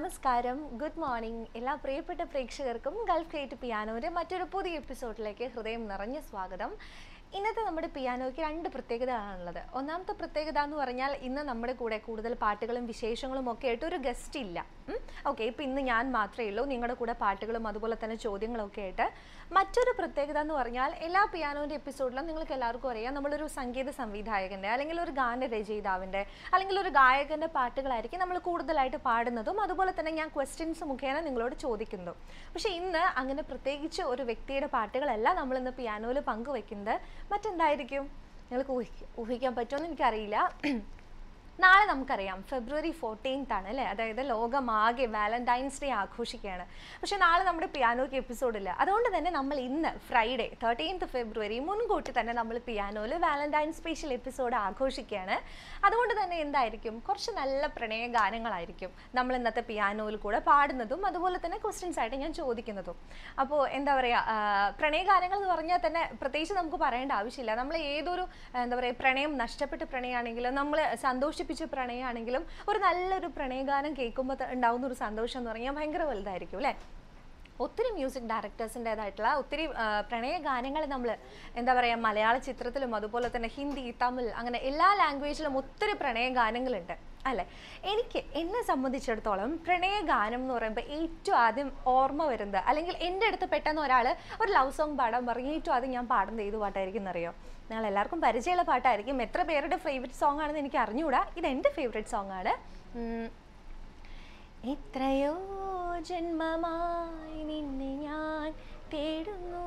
നമസ്കാരം good morning എല്ലാ പ്രിയപ്പെട്ട പ്രേക്ഷകർക്കും ഗൾഫ് ക്രിയേറ്റ് പിയാനോയുടെ മറ്റൊരു പുതിയ എപ്പിസോഡിലേക്ക് ഹൃദയം നിറഞ്ഞ സ്വാഗതം ഇന്നത്തെ നമ്മുടെ പിയാനോയ്ക്ക് രണ്ട് പ്രത്യേകതകളാണുള്ളത് ഒന്നാമത്തെ പ്രത്യേകത എന്ന് പറഞ്ഞാൽ ഇന്ന് നമ്മുടെ കൂടെ കൂടുതൽ പാട്ടുകളും വിശേഷങ്ങളും ഒക്കെ ആയിട്ട് ഒരു ഗസ്റ്റ് ഇല്ല ഓക്കെ ഇപ്പം ഇന്ന് ഞാൻ മാത്രമേ ഉള്ളൂ നിങ്ങളുടെ കൂടെ പാട്ടുകളും അതുപോലെ തന്നെ ചോദ്യങ്ങളൊക്കെ ആയിട്ട് മറ്റൊരു പ്രത്യേകത എന്ന് പറഞ്ഞാൽ എല്ലാ പിയാനോൻ്റെ എപ്പിസോഡിലും നിങ്ങൾക്ക് എല്ലാവർക്കും അറിയാം നമ്മളൊരു സംഗീത സംവിധായകൻ്റെ അല്ലെങ്കിൽ ഒരു ഗാന രചയിതാവിൻ്റെ അല്ലെങ്കിൽ ഒരു ഗായകൻ്റെ പാട്ടുകളായിരിക്കും നമ്മൾ കൂടുതലായിട്ട് പാടുന്നതും അതുപോലെ തന്നെ ഞാൻ ക്വസ്റ്റ്യൻസ് മുഖേന നിങ്ങളോട് ചോദിക്കുന്നതും പക്ഷേ ഇന്ന് അങ്ങനെ പ്രത്യേകിച്ച് ഒരു വ്യക്തിയുടെ പാട്ടുകളല്ല നമ്മൾ ഇന്ന് പിയാനോയിൽ പങ്കുവെക്കുന്നത് മറ്റെന്തായിരിക്കും നിങ്ങൾക്ക് ഊഹി- ഊഹിക്കാൻ പറ്റുമെന്ന് എനിക്കറിയില്ല നാളെ നമുക്കറിയാം ഫെബ്രുവരി ഫോർട്ടീൻത്ത് ആണ് അല്ലേ അതായത് ലോകമാകെ വാലന്റൈൻസ് ഡേ ആഘോഷിക്കുകയാണ് പക്ഷേ നാളെ നമ്മുടെ പിയാനോയ്ക്ക് എപ്പിസോഡില്ല അതുകൊണ്ട് തന്നെ നമ്മൾ ഇന്ന് ഫ്രൈഡേ തേർട്ടീൻത്ത് ഫെബ്രുവരി മുൻകൂട്ടി തന്നെ നമ്മൾ പിയാനോയിൽ വാലന്റൈൻ സ്പെഷ്യൽ എപ്പിസോഡ് ആഘോഷിക്കുകയാണ് അതുകൊണ്ട് തന്നെ എന്തായിരിക്കും കുറച്ച് നല്ല പ്രണയ ഗാനങ്ങളായിരിക്കും നമ്മൾ ഇന്നത്തെ പിയാനോയിൽ കൂടെ പാടുന്നതും അതുപോലെ തന്നെ ക്വസ്റ്റ്യൻസ് ആയിട്ട് ഞാൻ ചോദിക്കുന്നതും അപ്പോൾ എന്താ പറയുക പ്രണയ ഗാനങ്ങൾ എന്ന് പറഞ്ഞാൽ തന്നെ പ്രത്യേകിച്ച് നമുക്ക് പറയേണ്ട ആവശ്യമില്ല നമ്മൾ ഏതൊരു ആ, എന്താ പറയുക പ്രണയം നഷ്ടപ്പെട്ട പ്രണയമാണെങ്കിലും നമ്മൾ സന്തോഷിപ്പിച്ച പ്രണയമാണെങ്കിലും ഒരു നല്ലൊരു പ്രണയഗാനം കേൾക്കുമ്പോൾ ത- ഉണ്ടാവുന്ന ഒരു സന്തോഷം എന്ന് പറഞ്ഞാൽ ഭയങ്കര വലുതായിരിക്കും അല്ലേ ഒത്തിരി മ്യൂസിക് ഡയറക്ടേഴ്സിൻ്റെതായിട്ടുള്ള ഒത്തിരി ആ, പ്രണയ ഗാനങ്ങൾ നമ്മൾ എന്താ പറയുക മലയാള ചിത്രത്തിലും അതുപോലെ തന്നെ ഹിന്ദി തമിഴ് അങ്ങനെ എല്ലാ ലാംഗ്വേജിലും ഒത്തിരി പ്രണയ ഗാനങ്ങളുണ്ട് അല്ലേ എനിക്ക് എന്നെ സംബന്ധിച്ചിടത്തോളം പ്രണയ ഗാനം എന്ന് പറയുമ്പോൾ ഏറ്റവും ആദ്യം ഓർമ്മ വരുന്നത് അല്ലെങ്കിൽ എൻ്റെ അടുത്ത് പെട്ടെന്ന് ഒരാൾ ഒരു ലവ് സോങ് പാടാൻ പറഞ്ഞ് ഏറ്റവും ആദ്യം ഞാൻ പാടുന്നത് ഏത് പാട്ടായിരിക്കും എന്നറിയോ നിങ്ങൾ എല്ലാവർക്കും പരിചയമുള്ള പാട്ടായിരിക്കും എത്ര പേരുടെ ഫേവറേറ്റ് സോങ് ആണെന്ന് എനിക്ക് അറിഞ്ഞുകൂടാ ഇത് എൻ്റെ ഫേവറേറ്റ് സോങ് ആണ് ഉം. എത്രയോ ജന്മമായി നിന്നെ ഞാൻ തേടുന്നു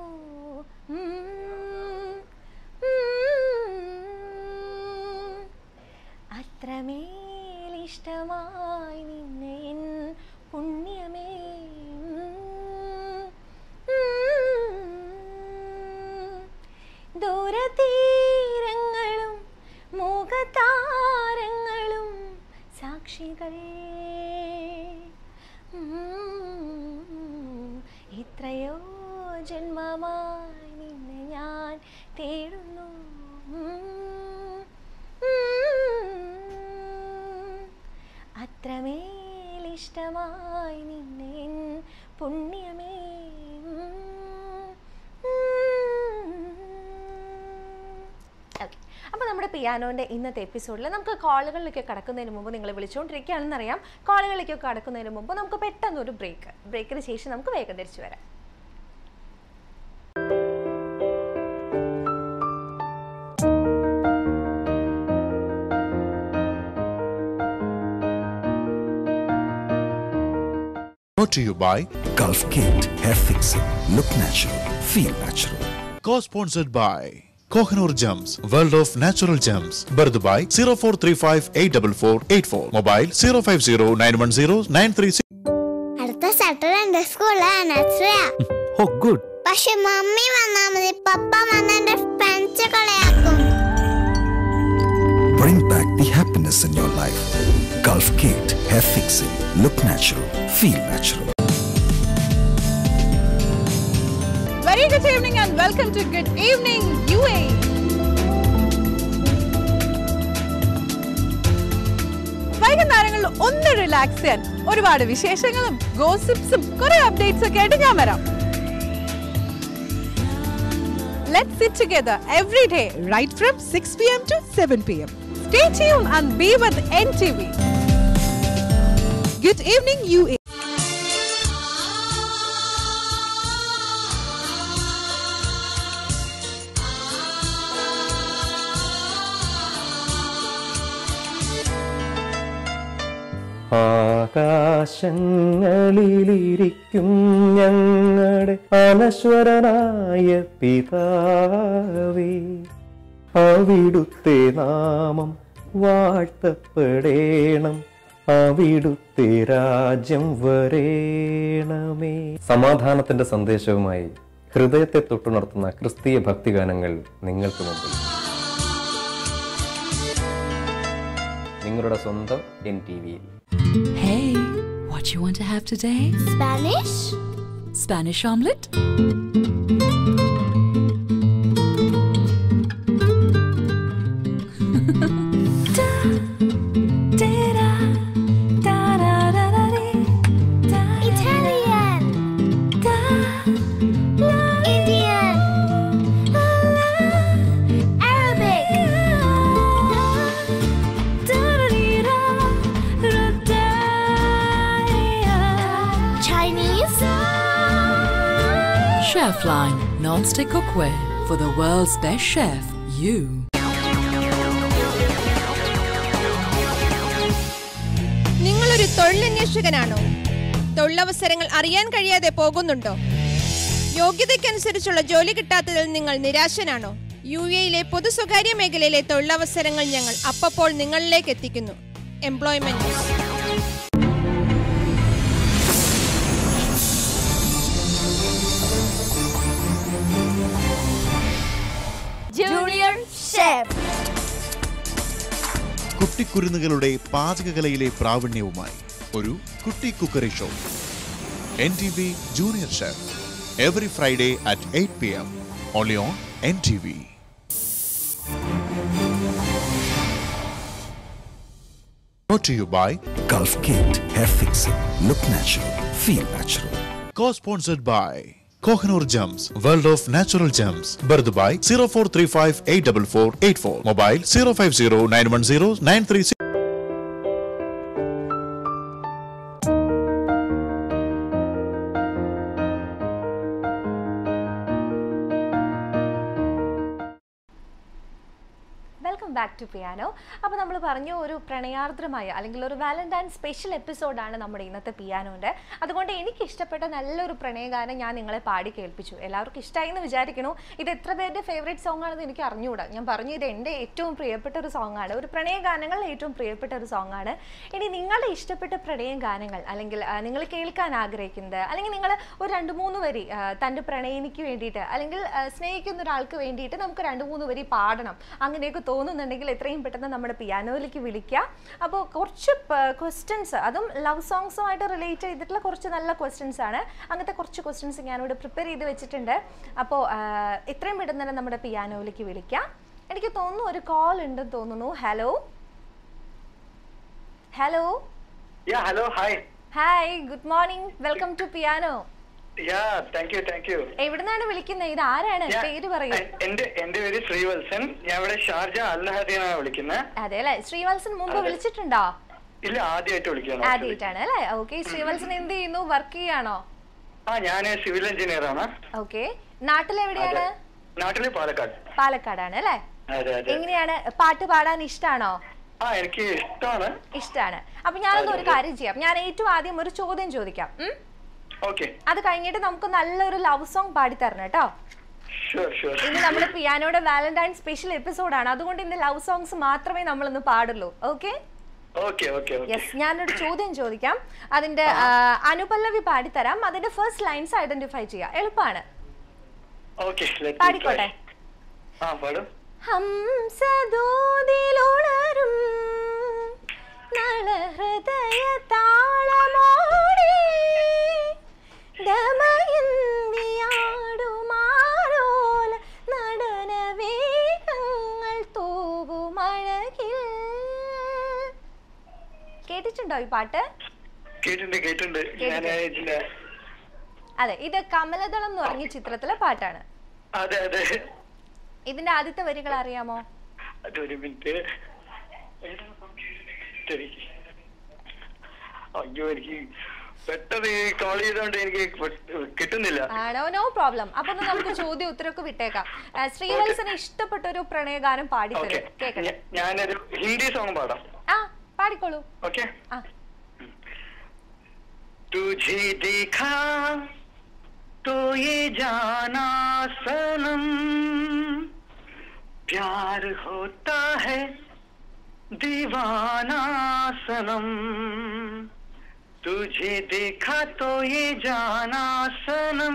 ഉം, ഉം. അത്രമേൽ ഇഷ്ടമായി നിന്നെ എൻ പുണ്യമേ ഉം, ഉം. ദൂരതീരങ്ങളും മുഖതാരങ്ങളും സാക്ഷികൾ ഉം. എത്രയോ ജന്മമായി നിന്നെ ഞാൻ തേടുന്നു ഉം. ഉം. അത്രമേൽ ഇഷ്ടമായി നിന്നെ എൻ പുണ്യമേ ഉം. ഓക്കെ അപ്പോൾ നമ്മുടെ പിയാനോൻ്റെ ഇന്നത്തെ എപ്പിസോഡിൽ നമുക്ക് കോളുകളിലേക്ക് കടക്കുന്നതിന് മുമ്പ് നിങ്ങൾ വിളിച്ചുകൊണ്ടിരിക്കുകയാണെന്നറിയാം കോളുകളിലേക്കൊക്കെ കടക്കുന്നതിന് മുമ്പ് നമുക്ക് പെട്ടെന്ന് ഒരു ബ്രേക്ക് ബ്രേക്കിന് ശേഷം നമുക്ക് വേഗം തിരിച്ചു വരാം Brought to you by Gulf Gate Hair Fixing. Look natural. Feel natural. co-sponsored by Kohinoor Gems, World of Natural Gems. Bardubai 0435 84484. Mobile 050 910 936. അടുത്ത സാറ്റർഡേ എന്റെ സ്കൂളിൽ ആനിവേഴ്സറിയാ Oh, good. പക്ഷെ മമ്മി വന്നാ മതി പപ്പ വന്ന എന്റെ ഫ്രണ്ട്സ് കളയാക്കും Bring back the happiness in your life. Gulf Gate Hair Fixing. Look natural. Feel natural. Very good evening and welcome to Good Evening UAE. വൈകുന്നേരങ്ങളിൽ ഒന്ന് റിലാക്സ് ചെയ്യാൻ ഒരുപാട് വിശേഷങ്ങളും ഗോസിപ്സും കുറെ അപ്ഡേറ്റ്സ് ഒക്കെ ആയിട്ട് ഞാൻ വരാം Let's sit together every day right from 6 p.m. to 7 p.m. Stay tuned and be with NTV. Good evening UAE. ആകാശങ്ങളിലിരിക്കും ഞങ്ങളുടെ അനശ്വരനായ പിതാവേ അവിടുത്തെ നാമം വാഴ്ത്തപ്പെടേണം അവിടുത്തെ രാജ്യം വരേണമേ സമാധാനത്തിന്റെ സന്ദേശവുമായി ഹൃദയത്തെ തൊട്ടുണർത്തുന്ന ക്രിസ്തീയ ഭക്തിഗാനങ്ങൾ നിങ്ങൾക്ക് മുമ്പിൽ നിങ്ങളുടെ സ്വന്തം എൻ ടി വിയിൽ Hey, what you want to have today? Spanish Spanish omelette? Da, da, da, da, da, da, da, Chefline non-stick cookware for the world's best chef. You. നിങ്ങളൊരു തൊഴിലന്വേഷകനാണോ തൊഴിലവസരങ്ങൾ അറിയാൻ കഴിയാതെ പോകുന്നുണ്ടോ യോഗ്യതയ്ക്കനുസരിച്ചുള്ള ജോലി കിട്ടാത്തതിൽ നിങ്ങൾ നിരാശനാണോ യു എയിലെ പൊതു സ്വകാര്യ മേഖലയിലെ തൊഴിലവസരങ്ങൾ ഞങ്ങൾ അപ്പപ്പോൾ നിങ്ങളിലേക്ക് എത്തിക്കുന്നു എംപ്ലോയ്മെന്റ് ന്യൂസ് ജൂനിയർ ഷെഫ് കുട്ടിക്കുരുന്നുകളുടെ പാചകകലയിലെ പ്രാവീണ്യവുമായി ഒരു കുട്ടി cookery show N T V junior chef every Friday at eight P M only on N T V Brought to you by Gulf Gate Hair Fixing. Look natural. Feel natural. co-sponsored by Kohinoor Gems, World of Natural Gems. Bardubai 0435 84484. Mobile 050 910 936. Welcome back to piano അപ്പോൾ നമ്മൾ പറഞ്ഞു ഒരു പ്രണയാർദ്രമായ അല്ലെങ്കിൽ ഒരു Valentine special എപ്പിസോഡാണ് നമ്മുടെ ഇന്നത്തെ പിയാനോൻ്റെ അതുകൊണ്ട് എനിക്ക് ഇഷ്ടപ്പെട്ട നല്ലൊരു പ്രണയഗാനം ഞാൻ നിങ്ങളെ പാടി കേൾപ്പിച്ചു എല്ലാവർക്കും ഇഷ്ടമായി എന്ന് വിചാരിക്കണു ഇത് എത്ര പേരുടെ ഫേവറേറ്റ് സോങ് ആണെന്ന് എനിക്ക് അറിഞ്ഞുകൂടാ ഞാൻ പറഞ്ഞു ഇത് എൻ്റെ ഏറ്റവും പ്രിയപ്പെട്ട ഒരു സോങ് ആണ് ഒരു പ്രണയഗാനങ്ങളിൽ ഏറ്റവും പ്രിയപ്പെട്ട ഒരു സോങ് ആണ് ഇനി നിങ്ങളുടെ ഇഷ്ടപ്പെട്ട പ്രണയ ഗാനങ്ങൾ അല്ലെങ്കിൽ ആ, നിങ്ങൾ കേൾക്കാൻ ആഗ്രഹിക്കുന്നത് അല്ലെങ്കിൽ നിങ്ങൾ ഒരു രണ്ട് മൂന്ന് വരി ആ, തൻ്റെ പ്രണയിനിക്ക് വേണ്ടിയിട്ട് അല്ലെങ്കിൽ ആ, സ്നേഹിക്കുന്ന ഒരാൾക്ക് വേണ്ടിയിട്ട് നമുക്ക് രണ്ട് മൂന്ന് വരി പാടണം അങ്ങനെയൊക്കെ തോന്നുന്നുണ്ടെങ്കിൽ എത്രയും പെട്ടെന്ന് നമ്മുടെ പിയാനോയിലേക്ക് വിളിക്കുക അപ്പോൾ കുറച്ച് ക്വസ്റ്റ്യൻസ് അതും ലവ് സോങ്സുമായിട്ട് റിലേറ്റ് ചെയ്തിട്ടുള്ള കുറച്ച് നല്ല ക്വസ്റ്റ്യൻസ് ആണ് അങ്ങനത്തെ കുറച്ച് ക്വസ്റ്റ്യൻസ് ഞാനിവിടെ പ്രിപ്പയർ ചെയ്ത് വെച്ചിട്ടുണ്ട് അപ്പോൾ എത്രയും പെട്ടെന്ന് തന്നെ നമ്മുടെ പിയാനോയിലേക്ക് വിളിക്കാം എനിക്ക് തോന്നുന്നു ഒരു കോൾ ഉണ്ടെന്ന് തോന്നുന്നു hello hello Yeah, hello, hi. Hi good morning welcome to piano Yeah, thank you, thank you. എവിടുന്നാണ് വിളിക്കുന്നത് ഇത് ആരാണ് Yeah, പേര് പറയൂ എ- എന്റെ എന്റെ പേര് ശ്രീവത്സൻ ഞാൻ ഇവിടെ ഷാർജ അൽഹദിയാണ് വിളിക്കുന്നത് അതെ അല്ലെ ശ്രീവത്സൻ മുമ്പ് അതെ. വിളിച്ചിട്ടുണ്ടോ ഇല്ല ആദ്യമായിട്ട് വിളിക്കുകയാണ് actually. ആദ്യമായിട്ടാണ് അല്ലേ ഓക്കെ ശ്രീവത്സൻ എന്ത് ചെയ്യുന്നു വർക്ക് ചെയ്യാണോ ആ ഞാൻ സിവിൽ എഞ്ചിനീയർ ആണ് ഓക്കെ നാട്ടിലെവിടെയാണ് അതെ. നാട്ടില് പാലക്കാട് പാലക്കാടാണ് അല്ലേ അതെ അതെ എങ്ങനെയാണ് പാട്ട് പാടാൻ ഇഷ്ടാണോ ആ എനിക്ക് ഇഷ്ടമാണ് ഇഷ്ടാണ് അപ്പൊ ഞാനൊന്ന് ഒരു അതെ, അതെ. കാര്യം ചെയ്യാം ഞാൻ ഏറ്റവും ആദ്യം ഒരു ചോദ്യം ചോദിക്കാം ഉം? ഓക്കെ അത് കഴിഞ്ഞിട്ട് നമുക്ക് നല്ലൊരു ലവ് സോങ് പാടിത്തരണം കേട്ടോ ഷുവർ ഷുവർ ഇന്ന് നമ്മുടെ പിയാനോയുടെ വാലന്റൈൻ സ്പെഷ്യൽ എപ്പിസോഡാണ് അതുകൊണ്ട് ഇന്ന് ലവ് സോങ്സ് മാത്രമേ നമ്മൾ ഇന്ന് പാടുള്ളൂ okay okay okay okay yes ഞാനൊരു ചോദ്യം ചോദിക്കാം അതിന്റെ ആ, അനുപല്ലവി പാടിത്തരാം അതിന്റെ ഫസ്റ്റ് ലൈൻസ് ഐഡന്റിഫൈ ചെയ്യാം എളുപ്പമാണ് ഓക്കെ പാടിക്കോട്ടെ ആ പാടും ഹംസദൂതിലുണരും നളഹൃദയ താളമോടെ ദമയന്തിയാടുമാരോല നടന വേഗങ്ങൾ തൂകുമഴകിൽ കേട്ടിട്ടുണ്ടോ ഈ പാട്ട് കേട്ടിട്ടുണ്ട് കേട്ടിട്ടുണ്ട് ഞാൻ ഇതിന്റെ അതെ ഇത് കമലദളം എന്ന് പറഞ്ഞ ചിത്രത്തിലെ പാട്ടാണ് അതെ അതെ ഇതിന്റെ ആദ്യത്തെ വരികൾ അറിയാമോ അതൊരു മിനിറ്റ് എനിക്ക് അയ്യോ എനിക്ക് പെട്ടെന്ന് കോൾ ചെയ്തോണ്ട് എനിക്ക് പെ- കിട്ടുന്നില്ല ആണോ നോ പ്രോബ്ലം അപ്പൊ ഒന്ന് നമുക്ക് ചോദ്യം ഉത്തരവൊക്കെ വിട്ടേക്കാം ആ, ശ്രീവത്സന് ഇഷ്ടപ്പെട്ട ഒരു പ്രണയഗാനം ഓക്കെ പാടിത്തരും കേക്കട്ടെ ഞാനൊരു ഹിന്ദി സോങ് പാടാം ആ പാടിക്കോളൂ ഓക്കെ ആ तुझे देखा तो ये जाना सनम प्यार होता है दीवाना सनम तुझे देखा तो ये जाना सनम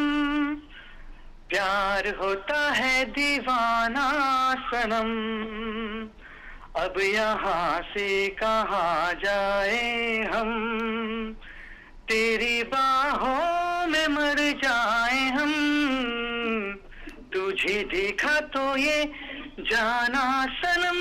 प्यार होता है दीवाना सनम अब यहाँ से कहाँ जाए हम तेरी बाहों में मर जाए हम तुझे देखा तो ये जाना सनम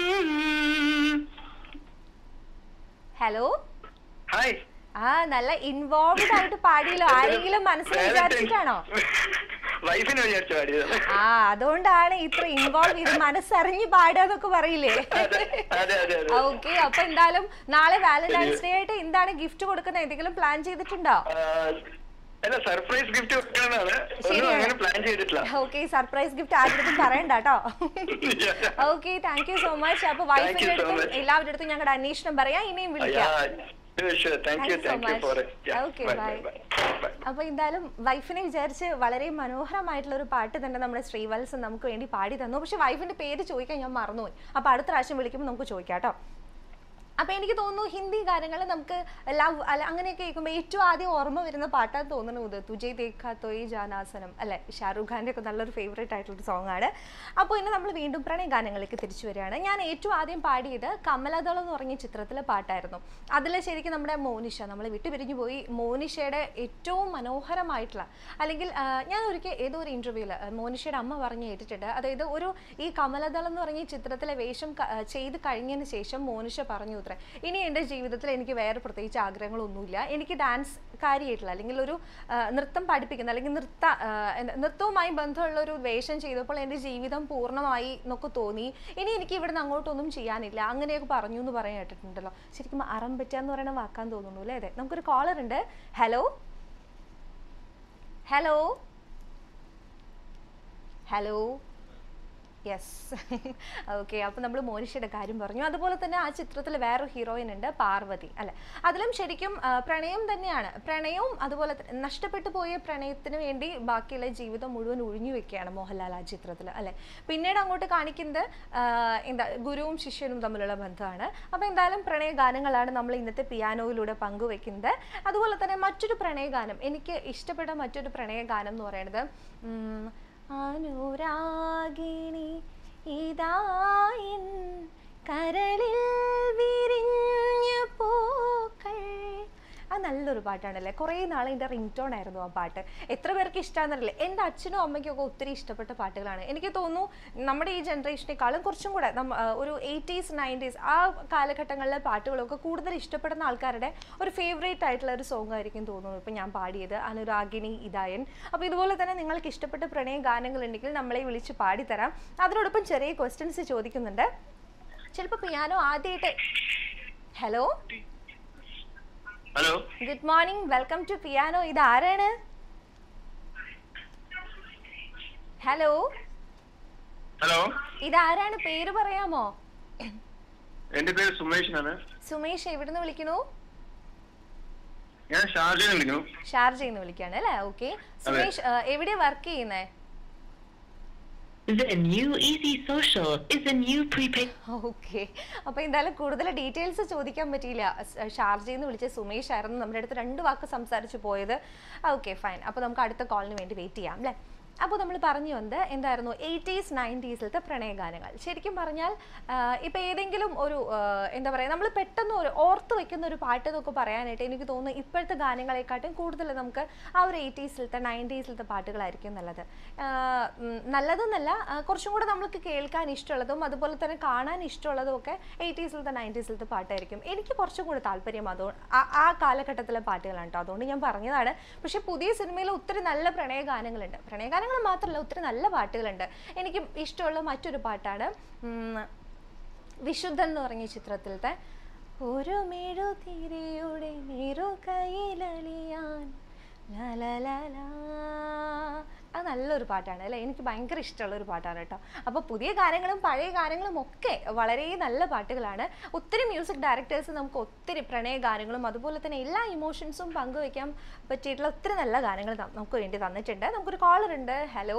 ഹലോ हाय ആ നല്ല ഇൻവോൾവ്ഡ് ആയിട്ട് പാടിയല്ലോ ആരെങ്കിലും മനസ്സിൽ വിചാരിച്ചിട്ടാണോ വൈഫിനെ വിചാരിച്ചു പാടിയത് ആ അതുകൊണ്ടാണ് ഇത്ര ഇൻവോൾവ് ചെയ്ത് മനസ്സറിഞ്ഞ് പാടുക പറയില്ലേ അതെ അതെ അതെ അതെ ഓക്കെ അപ്പൊ എന്തായാലും നാളെ വാലന്റൈൻസ് ഡേ ആയിട്ട് എന്താണ് ഗിഫ്റ്റ് കൊടുക്കുന്നത് എന്തെങ്കിലും പ്ലാൻ ചെയ്തിട്ടുണ്ടോ ആ, അല്ല സർപ്രൈസ് ഗിഫ്റ്റ് വെക്കണമെന്നാണ് ഒന്നും ശരിയാണ്. അങ്ങനെ പ്ലാൻ ചെയ്തിട്ടില്ല ഓക്കെ സർപ്രൈസ് ഗിഫ്റ്റ് ആരുടെ പറയണ്ട കേട്ടോ okay thank you so much അപ്പൊ Thank വൈഫിന്റെ you so അടുത്തും much. എല്ലാവരുടെ അടുത്തും ഞങ്ങളുടെ അന്വേഷണം പറയാം ഇനിയും വിളിക്കാം thank you Thank you so thank you much. For Okay, bye. അപ്പൊ എന്തായാലും വൈഫിനെ വിചാരിച്ച് വളരെ മനോഹരമായിട്ടുള്ള ഒരു പാട്ട് തന്നെ നമ്മുടെ ശ്രീവത്സൻ നമുക്ക് വേണ്ടി പാടി തന്നു പക്ഷെ വൈഫിന്റെ പേര് ചോദിക്കാൻ ഞാൻ മറന്നുപോയി അപ്പൊ അടുത്ത പ്രാവശ്യം വിളിക്കുമ്പോൾ നമുക്ക് ചോദിക്കാം കേട്ടോ അപ്പൊ എനിക്ക് തോന്നുന്നു ഹിന്ദി ഗാനങ്ങൾ നമുക്ക് ലവ് അല്ല അങ്ങനെയൊക്കെ കേൾക്കുമ്പോൾ ഏറ്റവും ആദ്യം ഓർമ്മ വരുന്ന പാട്ടാന്ന് തോന്നുന്നു ഇത് തുജയ് ദേഖാ തൊയ് ജാനാസനം അല്ലെ ഷാറുഖ് ഖാന്റെ ഒക്കെ നല്ലൊരു ഫേവറേറ്റ് ആയിട്ടുള്ള സോങ് ആണ് അപ്പോൾ ഇന്ന് നമ്മൾ വീണ്ടും പ്രണയ ഗാനങ്ങളിലേക്ക് തിരിച്ചു വരികയാണ് ഞാൻ ഏറ്റവും ആദ്യം പാടിയത് കമലദളം എന്ന് പറഞ്ഞ ചിത്രത്തിലെ പാട്ടായിരുന്നു അതിൽ ശരിക്കും നമ്മുടെ മോനിഷ നമ്മൾ വിട്ടുപിരിഞ്ഞു പോയി മോനിഷയുടെ ഏറ്റവും മനോഹരമായിട്ടുള്ള അല്ലെങ്കിൽ ആ, ഞാൻ ഒരിക്കൽ ഏതോ ഒരു ഇന്റർവ്യൂവിൽ മോനിഷയുടെ അമ്മ പറഞ്ഞ് കേട്ടിട്ടുണ്ട് അതായത് ഒരു ഈ കമലദളം എന്ന് പറഞ്ഞ ഈ ചിത്രത്തിലെ വേഷം ക- ആ, ചെയ്ത് കഴിഞ്ഞതിന് ശേഷം മോനിഷ പറഞ്ഞു ഉത്രേ ഇനി എൻ്റെ ജീവിതത്തിൽ എനിക്ക് വേറെ പ്രത്യേകിച്ച് ആഗ്രഹങ്ങളൊന്നുമില്ല എനിക്ക് ഡാൻസ് കാര്യമായിട്ടുള്ള അല്ലെങ്കിൽ ഒരു ആ, നൃത്തം പഠിപ്പിക്കുന്ന അല്ലെങ്കിൽ നൃത്ത ആ, എന്താ- നൃത്തവുമായി ബന്ധമുള്ള ഒരു വേഷം ചെയ്തപ്പോൾ എൻ്റെ ജീവിതം പൂർണ്ണമായി എന്നൊക്കെ തോന്നി ഇനി എനിക്ക് ഇവിടുന്ന് അങ്ങോട്ടൊന്നും ചെയ്യാനില്ല അങ്ങനെയൊക്കെ പറഞ്ഞു എന്ന് പറയാൻ കേട്ടിട്ടുണ്ടല്ലോ ശരിക്കും അറം പറ്റുക എന്ന് പറയുന്ന വാക്കാൻ തോന്നുന്നു അല്ലേ അതെ നമുക്കൊരു കോളർ ഉണ്ട് hello hello hello yes okay അപ്പോൾ നമ്മൾ മോനിഷയുടെ കാര്യം പറഞ്ഞു അതുപോലെ തന്നെ ആ ചിത്രത്തിൽ വേറൊരു ഹീറോയിൻ ഉണ്ട് പാർവതി അല്ലെ അതിലും ശരിക്കും ആ, പ്രണയം തന്നെയാണ് പ്രണയവും അതുപോലെ തന്നെ നഷ്ടപ്പെട്ടു പോയ പ്രണയത്തിന് വേണ്ടി ബാക്കിയുള്ള ജീവിതം മുഴുവൻ ഒഴിഞ്ഞു വെക്കുകയാണ് മോഹൻലാൽ ആ ചിത്രത്തിൽ അല്ലെ പിന്നീട് അങ്ങോട്ട് കാണിക്കുന്നത് ആ, എന്താ ഗുരുവും ശിഷ്യനും തമ്മിലുള്ള ബന്ധമാണ് അപ്പോൾ എന്തായാലും പ്രണയ ഗാനങ്ങളാണ് നമ്മൾ ഇന്നത്തെ പിയാനോയിലൂടെ പങ്കുവെക്കുന്നത് അതുപോലെ തന്നെ മറ്റൊരു പ്രണയ ഗാനം എനിക്ക് ഇഷ്ടപ്പെട്ട മറ്റൊരു പ്രണയ ഗാനം എന്ന് പറയുന്നത് ഉം, അനുരാഗിണി ഇതായിൻ കരളിൽ വിരിഞ്ഞ പൂക്കൾ അത് നല്ലൊരു പാട്ടാണല്ലേ കുറേ നാളെ എൻ്റെ റിംഗ് ടോൺ ആയിരുന്നു ആ പാട്ട് എത്ര പേർക്ക് ഇഷ്ടമാണെന്നറിയില്ല എൻ്റെ അച്ഛനും അമ്മയ്ക്കും ഒക്കെ ഒത്തിരി ഇഷ്ടപ്പെട്ട പാട്ടുകളാണ് എനിക്ക് തോന്നുന്നു നമ്മുടെ ഈ ജനറേഷനേക്കാളും കുറച്ചും കൂടെ നമ്മ ആ, ഒരു എയ്റ്റീസ് നയൻറ്റീസ് ആ കാലഘട്ടങ്ങളിലെ പാട്ടുകളൊക്കെ കൂടുതൽ ഇഷ്ടപ്പെടുന്ന ആൾക്കാരുടെ ഒരു ഫേവറേറ്റ് ആയിട്ടുള്ള ഒരു സോങ് ആയിരിക്കും തോന്നുന്നു ഇപ്പം ഞാൻ പാടിയത് അനുരാഗിണി ഇതായൻ അപ്പോൾ ഇതുപോലെ തന്നെ നിങ്ങൾക്ക് ഇഷ്ടപ്പെട്ട പ്രണയ ഗാനങ്ങൾ ഉണ്ടെങ്കിൽ നമ്മളെ വിളിച്ച് പാടിത്തരാം അതിനോടൊപ്പം ചെറിയ ക്വസ്റ്റ്യൻസ് ചോദിക്കുന്നുണ്ട് ചിലപ്പോൾ പിയാനോ ആദ്യമായിട്ട് hello hello good morning welcome to piano ഇത് ആരാണ് ഹലോ ഹലോ ഇത് ആരാണ് പേര് പറയാമോ എന്റെ പേര് സുമേഷ് ആണ് സുമേഷ് എവിടുന്ന് വിളിക്കുന്നു ഞാൻ ഷാർജയിൽ വിളിക്കുന്നു ഷാർജയിൽ നിന്ന് വിളിക്കാണ് അല്ലേ ഓക്കെ സുമേഷ് ആ, എവിടെയാ വർക്ക് ചെയ്യുന്നേ The new Easy Social is a new prepaid okay അപ്പൊ എന്തായാലും കൂടുതൽ ഡീറ്റെയിൽസ് ചോദിക്കാൻ പറ്റിയില്ല സ്- ഷാർജയിൽ നിന്ന് വിളിച്ച സുമേഷ് ആയിരുന്നു നമ്മുടെ അടുത്ത് രണ്ട് വാക്ക് സംസാരിച്ചു പോയത് ഓക്കെ ഫൈൻ അപ്പൊ നമുക്ക് അടുത്ത കോളിന് വേണ്ടി വെയിറ്റ് ചെയ്യാം അല്ലേ അപ്പോൾ നമ്മൾ പറഞ്ഞു വന്നത് എന്തായിരുന്നു എയ്റ്റീസ് നയൻറ്റീസിലത്തെ പ്രണയഗാനങ്ങൾ ശരിക്കും പറഞ്ഞാൽ ഇപ്പം ഏതെങ്കിലും ഒരു ആ, എന്താ പറയുക നമ്മൾ പെട്ടെന്ന് ഒരു ഓർത്ത് വെക്കുന്ന ഒരു പാട്ട് എന്നൊക്കെ പറയാനായിട്ട് എനിക്ക് തോന്നുന്നു ഇപ്പോഴത്തെ ഗാനങ്ങളെക്കാട്ടും കൂടുതൽ നമുക്ക് ആ ഒരു എയ്റ്റീസിലത്തെ നയൻറ്റീസിലത്തെ പാട്ടുകളായിരിക്കും നല്ലത് ആ, ഉം, നല്ലതെന്നല്ല ആ, കുറച്ചും കൂടെ നമുക്ക് കേൾക്കാൻ ഇഷ്ടമുള്ളതും അതുപോലെ തന്നെ കാണാൻ ഇഷ്ടമുള്ളതും ഒക്കെ എയ്റ്റീസിലത്തെ നയൻറ്റീസിലത്തെ പാട്ടായിരിക്കും എനിക്ക് കുറച്ചും കൂടെ താല്പര്യം അതോ ആ- ആ കാലഘട്ടത്തിലെ പാട്ടുകളാണ് കേട്ടോ അതുകൊണ്ട് ഞാൻ പറഞ്ഞതാണ് പക്ഷെ പുതിയ സിനിമയിൽ ഒത്തിരി നല്ല പ്രണയ ഗാനങ്ങളുണ്ട് പ്രണയ ഗാനങ്ങൾ മാത്രമല്ല ഒത്തിരി നല്ല പാട്ടുകളുണ്ട് എനിക്ക് ഇഷ്ടമുള്ള മറ്റൊരു പാട്ടാണ് ഉം, വിശുദ്ധൻ എന്ന് പറഞ്ഞ ചിത്രത്തിലത്തെ ഒരു മെഴുതിരിയുടെ നിറു കയ്യിലലിയാൻ ലാ ലാ ലാ ലാ. അത് നല്ലൊരു പാട്ടാണ് അല്ലേ എനിക്ക് ഭയങ്കര ഇഷ്ടമുള്ള ഒരു പാട്ടാണ് കേട്ടോ അപ്പോൾ പുതിയ ഗാനങ്ങളും പഴയ ഗാനങ്ങളും ഒക്കെ വളരെ നല്ല പാട്ടുകളാണ് ഒത്തിരി മ്യൂസിക് ഡയറക്ടേഴ്സ് നമുക്ക് ഒത്തിരി പ്രണയ ഗാനങ്ങളും അതുപോലെ തന്നെ എല്ലാ ഇമോഷൻസും പങ്കുവെക്കാൻ പറ്റിയിട്ടുള്ള ഒത്തിരി നല്ല ഗാനങ്ങൾ ത- നമുക്ക് വേണ്ടി തന്നിട്ടുണ്ട് നമുക്കൊരു കോളർ ഉണ്ട് ഹലോ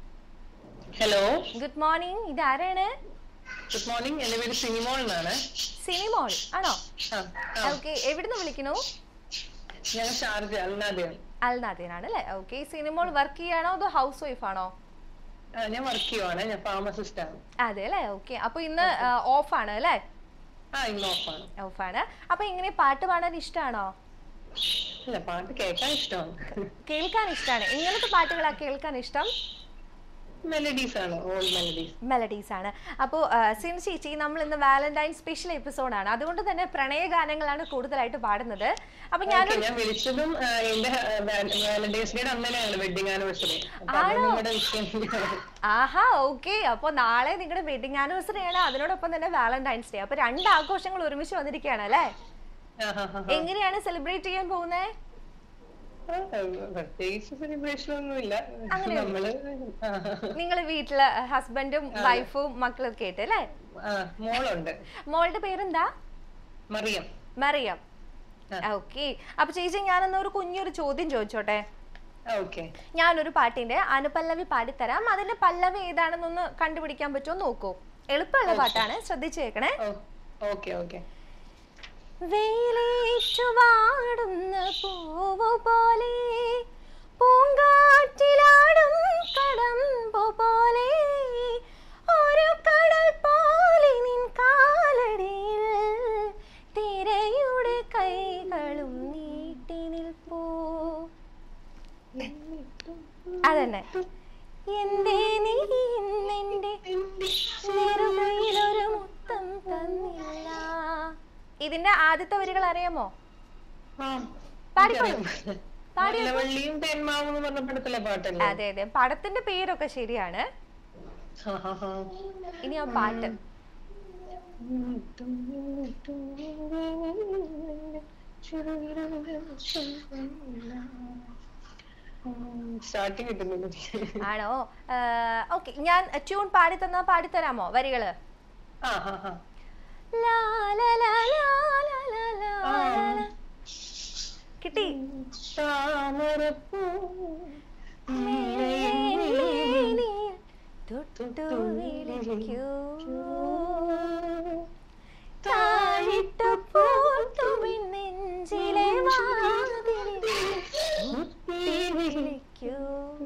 ഹലോ ഗുഡ് മോർണിംഗ് ഇത് ആരാണ് ഗുഡ് മോർണിംഗ് എന്റെ പേര് സിനിമോൾ എന്നാണ് സിനിമോൾ ആണോ ആ, ആ. ഓക്കെ എവിടുന്ന് വിളിക്കുന്നു ഞാൻ ഷാർജ അൽനാദയാണ് അൽനാഥിനാണ് അല്ലേ ഓക്കെ സിനിമോൾ വർക്ക് ചെയ്യാണോ അതോ ഹൗസ് വൈഫ് ആണോ ആ, ഞാൻ വർക്ക് ചെയ്യുവാണ് ഞാൻ ഫാർമസിസ്റ്റ് ആണ് അതെ അല്ലേ ഓക്കെ അപ്പൊ ഇന്ന് ഓഫ് ആണ് അല്ലേ ആ ഇന്ന് ഓഫാണ് ഓഫ് ആണ് അപ്പൊ ഇങ്ങനെ പാട്ട് പാടാൻ ഇഷ്ടമാണോ ഇല്ല പാട്ട് കേൾക്കാൻ ഇഷ്ടമാണ് കേൾക്കാൻ ഇഷ്ടമാണ് എങ്ങനത്തെ പാട്ടുകളാ കേൾക്കാൻ ഇഷ്ടം മെലഡീസ് ആണ് ഓൾഡ് മെലഡീസ് മെലഡീസ് ആണ് അപ്പോൾ സിൻ ചേച്ചി നമ്മൾ ഇന്ന് വാലന്റൈൻ സ്പെഷ്യൽ എപ്പിസോഡാണ് അതുകൊണ്ട് തന്നെ പ്രണയ ഗാനങ്ങളാണ് കൂടുതലായിട്ട് പാടുന്നത് അപ്പൊ ഞാൻ ഞാൻ വിളിച്ചതും ആ, എന്റെ വാലന്റൈൻസ് ഡേയുടെ അന്നേനെയാണ് വെഡിങ് ആനിവേഴ്സറി അപ്പൊ അത് ആണോ? നിങ്ങളുടെ വിഷയം ആഹാ ഓക്കെ അപ്പോൾ നാളെ നിങ്ങളുടെ വെഡിങ് ആനിവേഴ്സറി ആണ് അതിനോടൊപ്പം തന്നെ വാലന്റൈൻസ് ഡേ അപ്പൊ രണ്ട് ആഘോഷങ്ങൾ ഒരുമിച്ച് വന്നിരിക്കുകയാണ് അല്ലേ എങ്ങനെയാണ് സെലിബ്രേറ്റ് ചെയ്യാൻ പോകുന്നത് ആ, പ്രത്യേകിച്ച് സെലിബ്രേഷൻ ഒന്നുമില്ല അങ്ങനെയൊന്നും നമ്മള് ആ, നിങ്ങൾ വീട്ടില് ഹസ്ബൻഡും വൈഫും മക്കളൊക്കെ ആയിട്ട് അല്ലേ ആ, മോളുണ്ട് മോളുടെ പേരെന്താ മറിയം മറിയം ഓക്കെ അപ്പൊ ചേച്ചി ഞാനെന്നാ ഒരു കുഞ്ഞൊരു ചോദ്യം ചോദിച്ചോട്ടെ ഓക്കെ ഞാനൊരു പാട്ടിന്റെ അനുപല്ലവി പാടിത്തരാം അതിന്റെ പല്ലവി ഏതാണെന്നൊന്ന് കണ്ടുപിടിക്കാൻ പറ്റുമോ നോക്കൂ എളുപ്പമുള്ള പാട്ടാണ് ശ്രദ്ധിച്ചു കേൾക്കണേ ഓക്കെ ഓക്കെ വെയിലേറ്റു വാടുന്ന പൂവു പോലെ പൂങ്കാറ്റിലാടും കടമ്പു പോലെ ഒരു കടൽ പോലെ നിൻ കാലടിയിൽ തിരയുടെ കൈകളും നീട്ടി നിൽപ്പൂ അതന്നെ എന്തേ നീ ഇന്നെന്റെ നെറുകയിലൊരു മുത്തം തന്നില്ല ഇതിന്റെ ആദ്യത്തെ വരികൾ അറിയാമോ പാടിക്കോളൂ പാടി നോക്കൂ. വള്ളിയും തേന്മാവും എന്ന് പറഞ്ഞ പടത്തിലെ പാട്ടല്ലേ അതെ അതെ പടത്തിന്റെ പേരൊക്കെ ശരിയാണ് ആ, ആ, ആ. ഇനി ആ പാട്ട് സ്റ്റാർട്ടിങ് കിട്ടുന്നില്ല ആണോ ഓക്കെ ഞാൻ ട്യൂൺ പാടി തന്നാ പാടി തരാമോ വരികള് ആ ആ ആ ലാ, ലാ, ലാ, ലാ, ലാ, ലാ, ലാ, ലാ, ലാ. കിട്ടി താമരപ്പൂ മേനിൽ തൊട്ടു വിളിക്കൂ താഴിട്ടു പൂത്തുമിൻ നെഞ്ചിലെ വാതിലിൽ മുട്ടി വിളിക്കൂ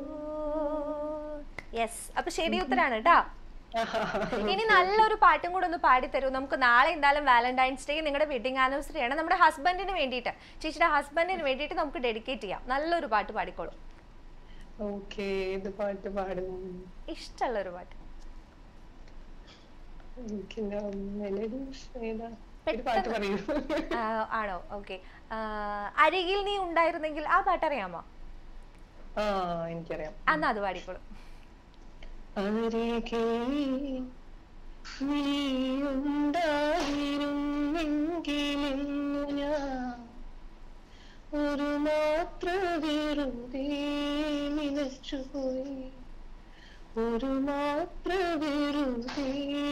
യെസ് അപ്പൊ ശരി ഉത്തരാണ് കേട്ടോ ഇനി നല്ലൊരു പാട്ടും കൂടെ ഒന്ന് പാടിത്തരൂ നമുക്ക് നാളെ എന്തായാലും വാലന്റൈൻസ് ഡേ നിങ്ങളുടെ വെഡിങ് ആനിവേഴ്സറി ആണ് നമ്മുടെ ഹസ്ബൻഡിന് വേണ്ടിയിട്ട് ചേച്ചിയുടെ ഹസ്ബൻഡിന് വേണ്ടിയിട്ട് നമുക്ക് ഡെഡിക്കേറ്റ് ചെയ്യാം നല്ലൊരു പാട്ട് പാടിക്കോളൂ ഓക്കെ ഏത് പാട്ട് പാടും ഇഷ്ടമുള്ള ഒരു പാട്ട് എനിക്ക് മെലഡീസ് ഏതാ ഒരു പാട്ട് പറയൂ ആ, ആണോ ഓക്കെ അരികിൽ നീ ഉണ്ടായിരുന്നെങ്കിൽ ആ പാട്ട് അറിയാമോ ആ എനിക്കറിയാം അന്ന് അത് പാടിക്കോളൂ അരികെ നീയുണ്ടായിരുന്നെങ്കിലെന്നു ഞാൻ ഒരു മാത്ര വെറുതെ നിലച്ചുപോയി ഒരു മാത്ര വെറുതെ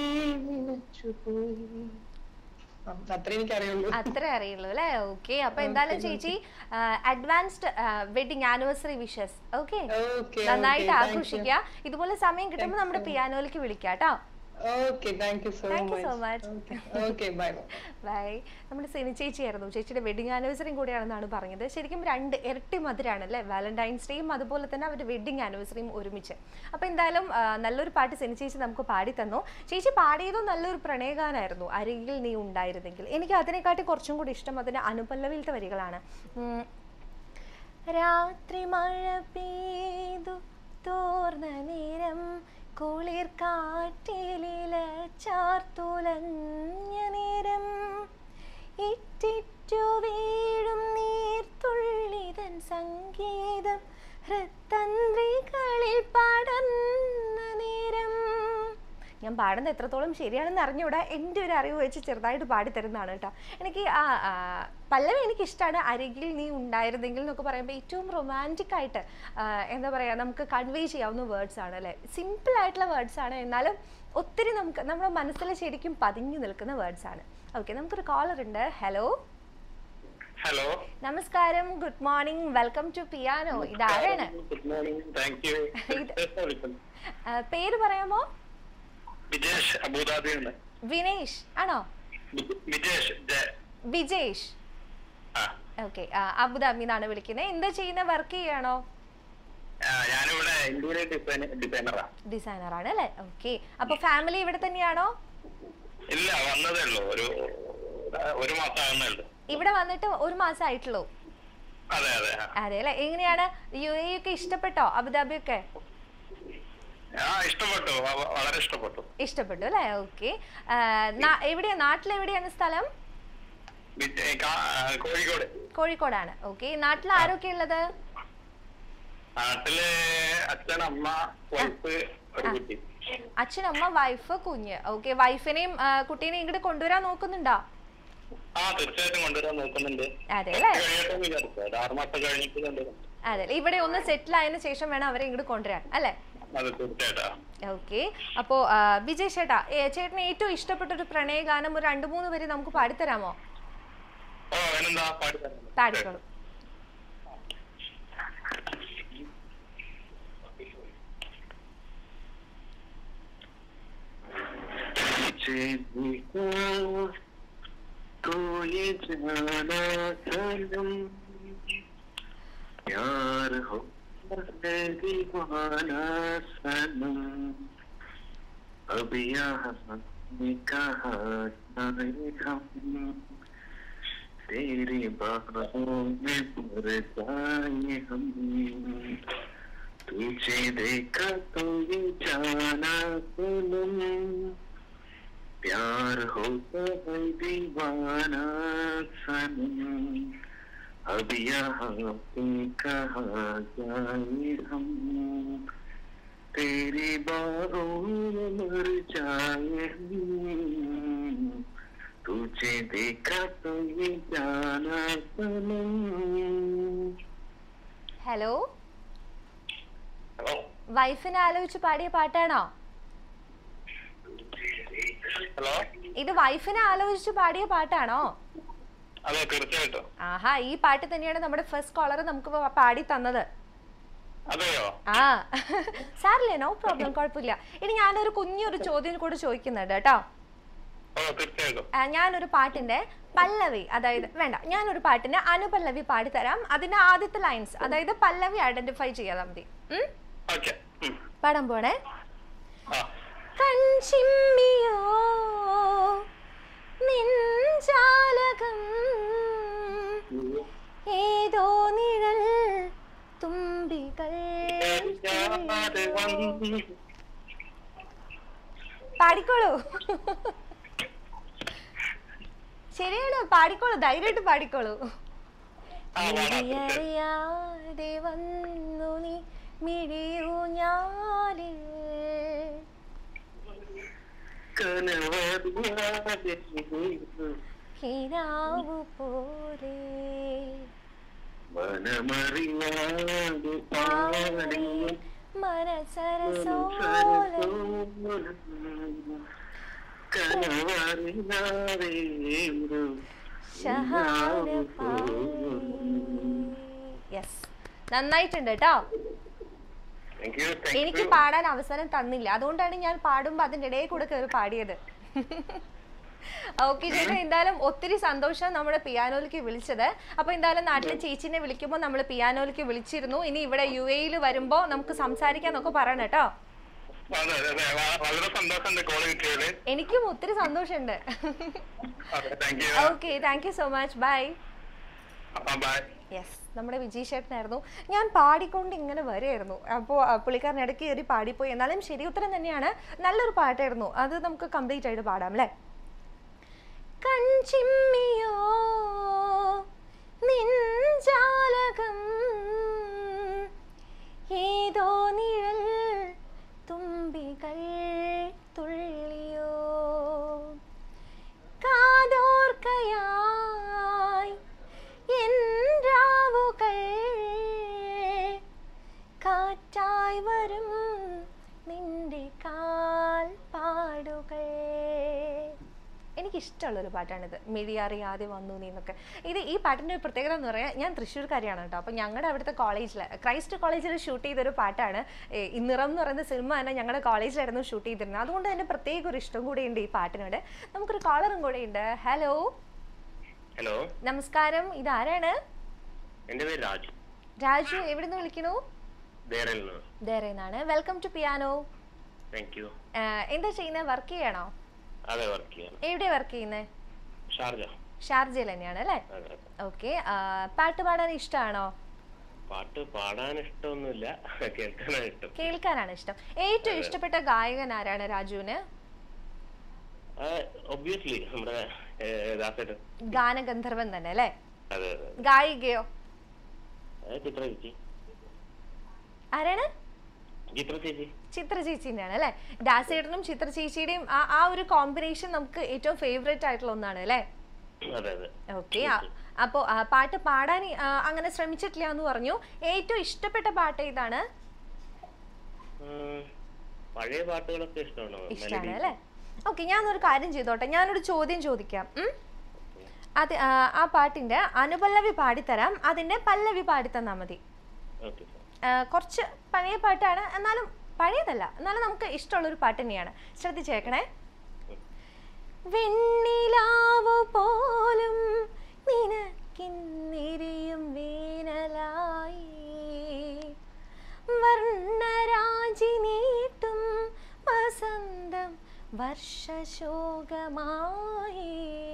നിലച്ചുപോയി ആ, അത്രേ എനിക്കറിയുള്ളൂ അത്രേ അറിയുള്ളൂ അല്ലേ ഓക്കെ അപ്പൊ എന്തായാലും ചേച്ചി advanced wedding anniversary wishes okay Okay, നന്നായിട്ട് okay, thank you. ആഘോഷിക്കുക ഇതുപോലെ സമയം കിട്ടുമ്പോൾ നമ്മുടെ പിയാനോയിലേക്ക് വിളിക്കാം കേട്ടോ okay thank you so Thank you so much okay bye bye bye നമ്മുടെ സിനി ചേച്ചിയായിരുന്നു ചേച്ചിയുടെ വെഡിങ് ആനിവേഴ്സറിയും കൂടിയാണെന്നാണ് പറഞ്ഞത് ശരിക്കും രണ്ട് ഇരട്ടി മധുരാണ് അല്ലേ വാലന്റൈൻസ് ഡേയും അതുപോലെ തന്നെ അവരുടെ വെഡിങ് ആനിവേഴ്സറിയും ഒരുമിച്ച് അപ്പോൾ എന്തായാലും ആ, നല്ലൊരു പാട്ട് സിനി ചേച്ചി നമുക്ക് പാടി തന്നു ചേച്ചി പാടിയതും നല്ലൊരു പ്രണയഗാനായിരുന്നു അരികിൽ നീ ഉണ്ടായിരുന്നെങ്കിൽ എനിക്ക് അതിനെക്കാട്ടി കുറച്ചും കൂടി ഇഷ്ടം അതിൻ്റെ അനുപല്ലവിലത്തെ വരികളാണ് ഉം. രാത്രി മഴ പെയ്തു തോർന്ന നേരം കുളിർ കാറ്റിലില ചാർത്തുലഞ്ഞ നേരം ഇറ്റിറ്റു വീഴും നീർത്തുള്ളിതൻ സംഗീതം ഹൃത്തന്ത്രികളിൽ പടർന്ന നേരം ഞാൻ പാടുന്നത് എത്രത്തോളം ശരിയാണെന്ന് അറിഞ്ഞൂടാ എൻ്റെ ഒരു അറിവ് വെച്ച് ചെറുതായിട്ട് പാടിത്തരുന്നതാണ് കേട്ടോ എനിക്ക് ആ ആ, പല്ലവി എനിക്കിഷ്ടമാണ് അരികിൽ നീ ഉണ്ടായിരുന്നെങ്കിൽ എന്നൊക്കെ പറയുമ്പോൾ ഏറ്റവും റൊമാൻറ്റിക് ആയിട്ട് ആ, എന്താ പറയുക നമുക്ക് കൺവേ ചെയ്യാവുന്ന വേർഡ്സ് ആണ് അല്ലേ സിമ്പിൾ ആയിട്ടുള്ള വേർഡ്സ് ആണ് എന്നാലും ഒത്തിരി നമുക്ക് നമ്മുടെ മനസ്സിൽ ശരിക്കും പതിഞ്ഞു നിൽക്കുന്ന വേർഡ്സ് ആണ് ഓക്കെ നമുക്കൊരു കോളർ ഉണ്ട് ഹലോ ഹലോ നമസ്കാരം good morning welcome to piano ഇതാരാണ് ഗുഡ് മോർണിംഗ് താങ്ക് യു ആ, പേര് പറയാമോ വിജേഷ് അബുദാബിയിൽ നിന്ന് വിനേഷ് ആണോ വി- വിജേഷ് ജെ- വിജേഷ് ആ. ഓക്കെ അബുദാബി നിന്നാണ് വിളിക്കുന്നത് എന്താ ചെയ്യുന്ന വർക്ക് ചെയ്യാണോ ആ, ഞാനിവിടെ ഇന്റീരിയർ ഡിസൈൻ ഡിസൈനറാ ഡിസൈനർ ആണ് അല്ലേ ഓക്കെ അപ്പൊ ഫാമിലി ഇവിടെ തന്നെയാണോ ഇല്ല വന്നതേ ഉള്ളൂ ഒരു ഒരു മാസം ആകുന്നേ ഉള്ളൂ ഇവിടെ വന്നിട്ട് ഒരു മാസം ആയിട്ടുള്ളൂ അതെ അതെ ആ. അതെ അല്ലേ എങ്ങനെയാണ് യു എ ഒക്കെ ഇഷ്ടപ്പെട്ടോ അബുദാബി ഒക്കെ ആ ഇഷ്ടപ്പെട്ടു വ- വളരെ ഇഷ്ടപ്പെട്ടു ഇഷ്ടപ്പെട്ടു അല്ലേ ഓക്കെ എവിടെയാ നാട്ടിലെവിടെയാണ് സ്ഥലം വിജയ് കാ- ആ, കോഴിക്കോട് കോഴിക്കോടാണ് ഓക്കെ നാട്ടിൽ ആരൊക്കെ ഉള്ളത് നാട്ടില് അച്ഛൻ അമ്മ വൈഫ് ഒരു കുട്ടി അച്ഛൻ അമ്മ വൈഫ് കുഞ്ഞ് ഓക്കെ വൈഫിനെയും കുട്ടീനെയും ഇങ്ങോട്ട് കൊണ്ടുവരാൻ നോക്കുന്നുണ്ടോ ആ തീർച്ചയായിട്ടും കൊണ്ടുവരാൻ നോക്കുന്നുണ്ട് അതെ അല്ലേ കഴിയട്ടെ വിചാരിച്ചു ഒരു ആറ് മാസം കഴിഞ്ഞിട്ട് കൊണ്ടുവരാം അതെ ഇവിടെ ഒന്ന് സെറ്റിൽ ആയതിനു ശേഷം വേണം അവരെ ഇങ്ങോട്ട് കൊണ്ടുവരാൻ അല്ലേ അത് തീർച്ചയായിട്ടും ഓക്കെ അപ്പോ ആ, വിജയ് ചേട്ടാ ഏ, ചേട്ടന് ഏറ്റവും ഇഷ്ടപ്പെട്ട ഒരു പ്രണയഗാനം ഒരു രണ്ട് മൂന്ന് പേര് നമുക്ക് പാടിത്തരാമോ ഓ അതിനെന്താ പാടി പാടിക്കോളൂ तो ये जाना सनम प्यार हो है दीवाना सनम अब यहाँ ने कहा जाए हम तेरी बाहों में मर जाए हम तुझे देखा तो ये जाना सनम प्यार होता है दीवाना सनम अब यहाँ पे कहा जाए हम तेरी बाहों में मर जाए हम तुझे देखा तो ये जाना सनम ഹലോ ഹലോ വൈഫിനെ ആലോചിച്ച് പാടിയ പാട്ടാണോ ഹലോ ഇത് വൈഫിനെ ആലോചിച്ച് പാടിയ പാട്ടാണോ അതെ തീർച്ചയായിട്ടും ആഹാ ഈ പാട്ട് തന്നെയാണ് നമ്മുടെ ഫസ്റ്റ് കോളർ നമുക്ക് പ- പാടി തന്നത് അതെയോ ആ സാറില്ലേ നോ പ്രോബ്ലം കുഴപ്പമില്ല ഇനി ഞാനൊരു കുഞ്ഞൊരു ചോദ്യം കൂടെ ചോദിക്കുന്നുണ്ട് കേട്ടോ ഓ തീർച്ചയായിട്ടും ആ, ഞാനൊരു പാട്ടിന്റെ പല്ലവി അതായത് വേണ്ട ഞാനൊരു പാട്ടിന്റെ അനുപല്ലവി പാടിത്തരാം അതിന്റെ ആദ്യത്തെ ലൈൻസ് അതായത് പല്ലവി ഐഡന്റിഫൈ ചെയ്യാതെ മതി ഉം? ഓക്കെ പാടാൻ പോണേ ആ കൺചിമ്മിയോ നിൻജാലകം ഏതോ നിഴൽ തുമ്പികൾ പാടിക്കോളൂ ശരിയാണ് പാടിക്കോളൂ ധൈര്യമായിട്ട് പാടിക്കോളൂ അറിയാതെ വന്നു നീ മിഴിയൂ ഞാലിൽ കനവറിയാതെ കിനാവു പോലെ മനമറിയാതെ പാടിയ മനസരസോലം കനവറിയാതെ ഷഹാന യെസ് നന്നായിട്ടുണ്ട് കേട്ടോ താങ്ക് യു എനിക്ക് പാടാൻ അവസരം തന്നില്ല അതുകൊണ്ടാണ് ഞാൻ പാടുമ്പോ അതിന്റെ ഇടയിൽ കൂടെ കയറി പാടിയത് ഓക്കെ ചേട്ടാ എന്തായാലും ഒത്തിരി സന്തോഷം നമ്മുടെ പിയാനോയിലേക്ക് വിളിച്ചത് അപ്പൊ എന്തായാലും നാട്ടിലെ ചേച്ചിനെ വിളിക്കുമ്പോൾ നമ്മൾ പിയാനോയിലേക്ക് വിളിച്ചിരുന്നു ഇനി ഇവിടെ യു എയിൽ വരുമ്പോ നമുക്ക് സംസാരിക്കാന്നൊക്കെ പറയണം കേട്ടോ അതെ അതെ അതെ വ- വളരെ സന്തോഷമുണ്ട് കോള് കിട്ടിയത് എനിക്കും ഒത്തിരി സന്തോഷമുണ്ട് അതെ thank you okay thank you so much bye അപ്പൊ ബൈ യെസ് നമ്മുടെ വിജയ് ചേട്ടനായിരുന്നു ഞാൻ പാടിക്കൊണ്ട് ഇങ്ങനെ വരെയായിരുന്നു അപ്പോൾ പുള്ളിക്കാരൻ ഇടയ്ക്ക് കയറി പാടിപ്പോയി എന്നാലും ശരി ഉത്തരം തന്നെയാണ് നല്ലൊരു പാട്ടായിരുന്നു അത് നമുക്ക് കംപ്ലീറ്റ് ആയിട്ട് പാടാം അല്ലേ കൺചിമ്മിയോ നിൻജാലകം ഏതോ നിഴൽ തുമ്പികൾ തുള്ളിയോ കാതോർക്കയായി എന്റാവുകൾ കാറ്റായി വരും നിന്റെ കാൽ പാടുകൾ എനിക്കിഷ്ടമുള്ളൊരു പാട്ടാണിത് മിഴിയറിയാതെ വന്നു നീ എന്നൊക്കെ ഇത് ഈ പാട്ടിൻ്റെ ഒരു പ്രത്യേകത എന്ന് പറയാൻ ഞാൻ തൃശ്ശൂർക്കാരിയാണ് കേട്ടോ അപ്പോൾ ഞങ്ങളുടെ അവിടുത്തെ കോളേജിൽ ക്രൈസ്റ്റ് കോളേജിൽ ഷൂട്ട് ചെയ്തൊരു പാട്ടാണ് ഏ, ഈ നിറം എന്ന് പറയുന്ന സിനിമ തന്നെ ഞങ്ങളുടെ കോളേജിലായിരുന്നു ഷൂട്ട് ചെയ്തിരുന്നത് അതുകൊണ്ട് തന്നെ പ്രത്യേക ഒരു ഇഷ്ടം കൂടെയുണ്ട് ഈ പാട്ടിനോട് നമുക്കൊരു കോളറും കൂടെ ഉണ്ട് ഹലോ ഹലോ നമസ്കാരം ഇതാരാണ് എന്റെ പേര് രാജു രാജു എവിടെ നിന്ന് വിളിക്കണു ദേരയിൽ നിന്ന് ദേറേന്നാണ് welcome to piano thank you എന്താ ചെയ്യുന്നത് വർക്ക് ചെയ്യണോ അതെ വർക്ക് ചെയ്യാൻ എവിടെ വർക്ക് ചെയ്യുന്നത് ഷാർജ ഷാർജയിൽ തന്നെയാണ് അല്ലേ അതെ അതെ ഓക്കെ പാട്ട് പാടാൻ ഇഷ്ടമാണോ പാട്ട് പാടാൻ ഇഷ്ടമൊന്നുമില്ല കേൾക്കാനാണ് ഇഷ്ടം കേൾക്കാനാണ് ഇഷ്ടം ഏറ്റവും ഇഷ്ടപ്പെട്ട ഗായകൻ ആരാണ് രാജുവിന് ഒബ്വിയസ്ലി നമ്മുടെ ഏഹ്, ദാസേട്ടൻ ഗാനഗന്ധർവൻ തന്നെ അല്ലേ അതെ അതെ ഗായികയോ അതെ ചിത്ര ചേച്ചി ആരാണ് ചിത്ര ചേച്ചി ചിത്ര ചേച്ചിൻ്റെയാണ് അല്ലേ ദാസേട്ടനും ചിത്ര ചേച്ചിയുടെയും ആ ആ ഒരു കോമ്പിനേഷൻ നമുക്ക് ഏറ്റവും ഫേവറേറ്റ് ആയിട്ടുള്ള ഒന്നാണ് അല്ലേ അതെ അതെ ഓക്കെ അപ്പോൾ പാട്ട് പാടാൻ ആ, അങ്ങനെ ശ്രമിച്ചിട്ടില്ല എന്ന് പറഞ്ഞു ഏറ്റവും ഇഷ്ടപ്പെട്ട പാട്ട് ഏതാണ് ഉം, പഴയ പാട്ടുകളൊക്കെ ഇഷ്ടമാണ് ഇഷ്ടമാണ് മെലഡി അല്ലേ ഓക്കെ ഞാനൊരു കാര്യം ചെയ്തോട്ടെ ഞാനൊരു ചോദ്യം ചോദിക്കാം ഉം? അത് ആ, ആ പാട്ടിന്റെ അനുപല്ലവി പാടിത്തരാം അതിന്റെ പല്ലവി പാടിത്തന്നാ മതി ഓക്കെ ആ, കുറച്ച് പഴയ പാട്ടാണ് എന്നാലും പഴയതല്ല എന്നാലും നമുക്ക് ഇഷ്ടമുള്ള ഒരു പാട്ട് തന്നെയാണ് ശ്രദ്ധിച്ചേക്കണേ വെണ്ണിലാവു പോലും നിനക്കിന്നിരിയും വേനലായി വർണ്ണരാജി നീട്ടും വസന്തം വർഷശോകമായി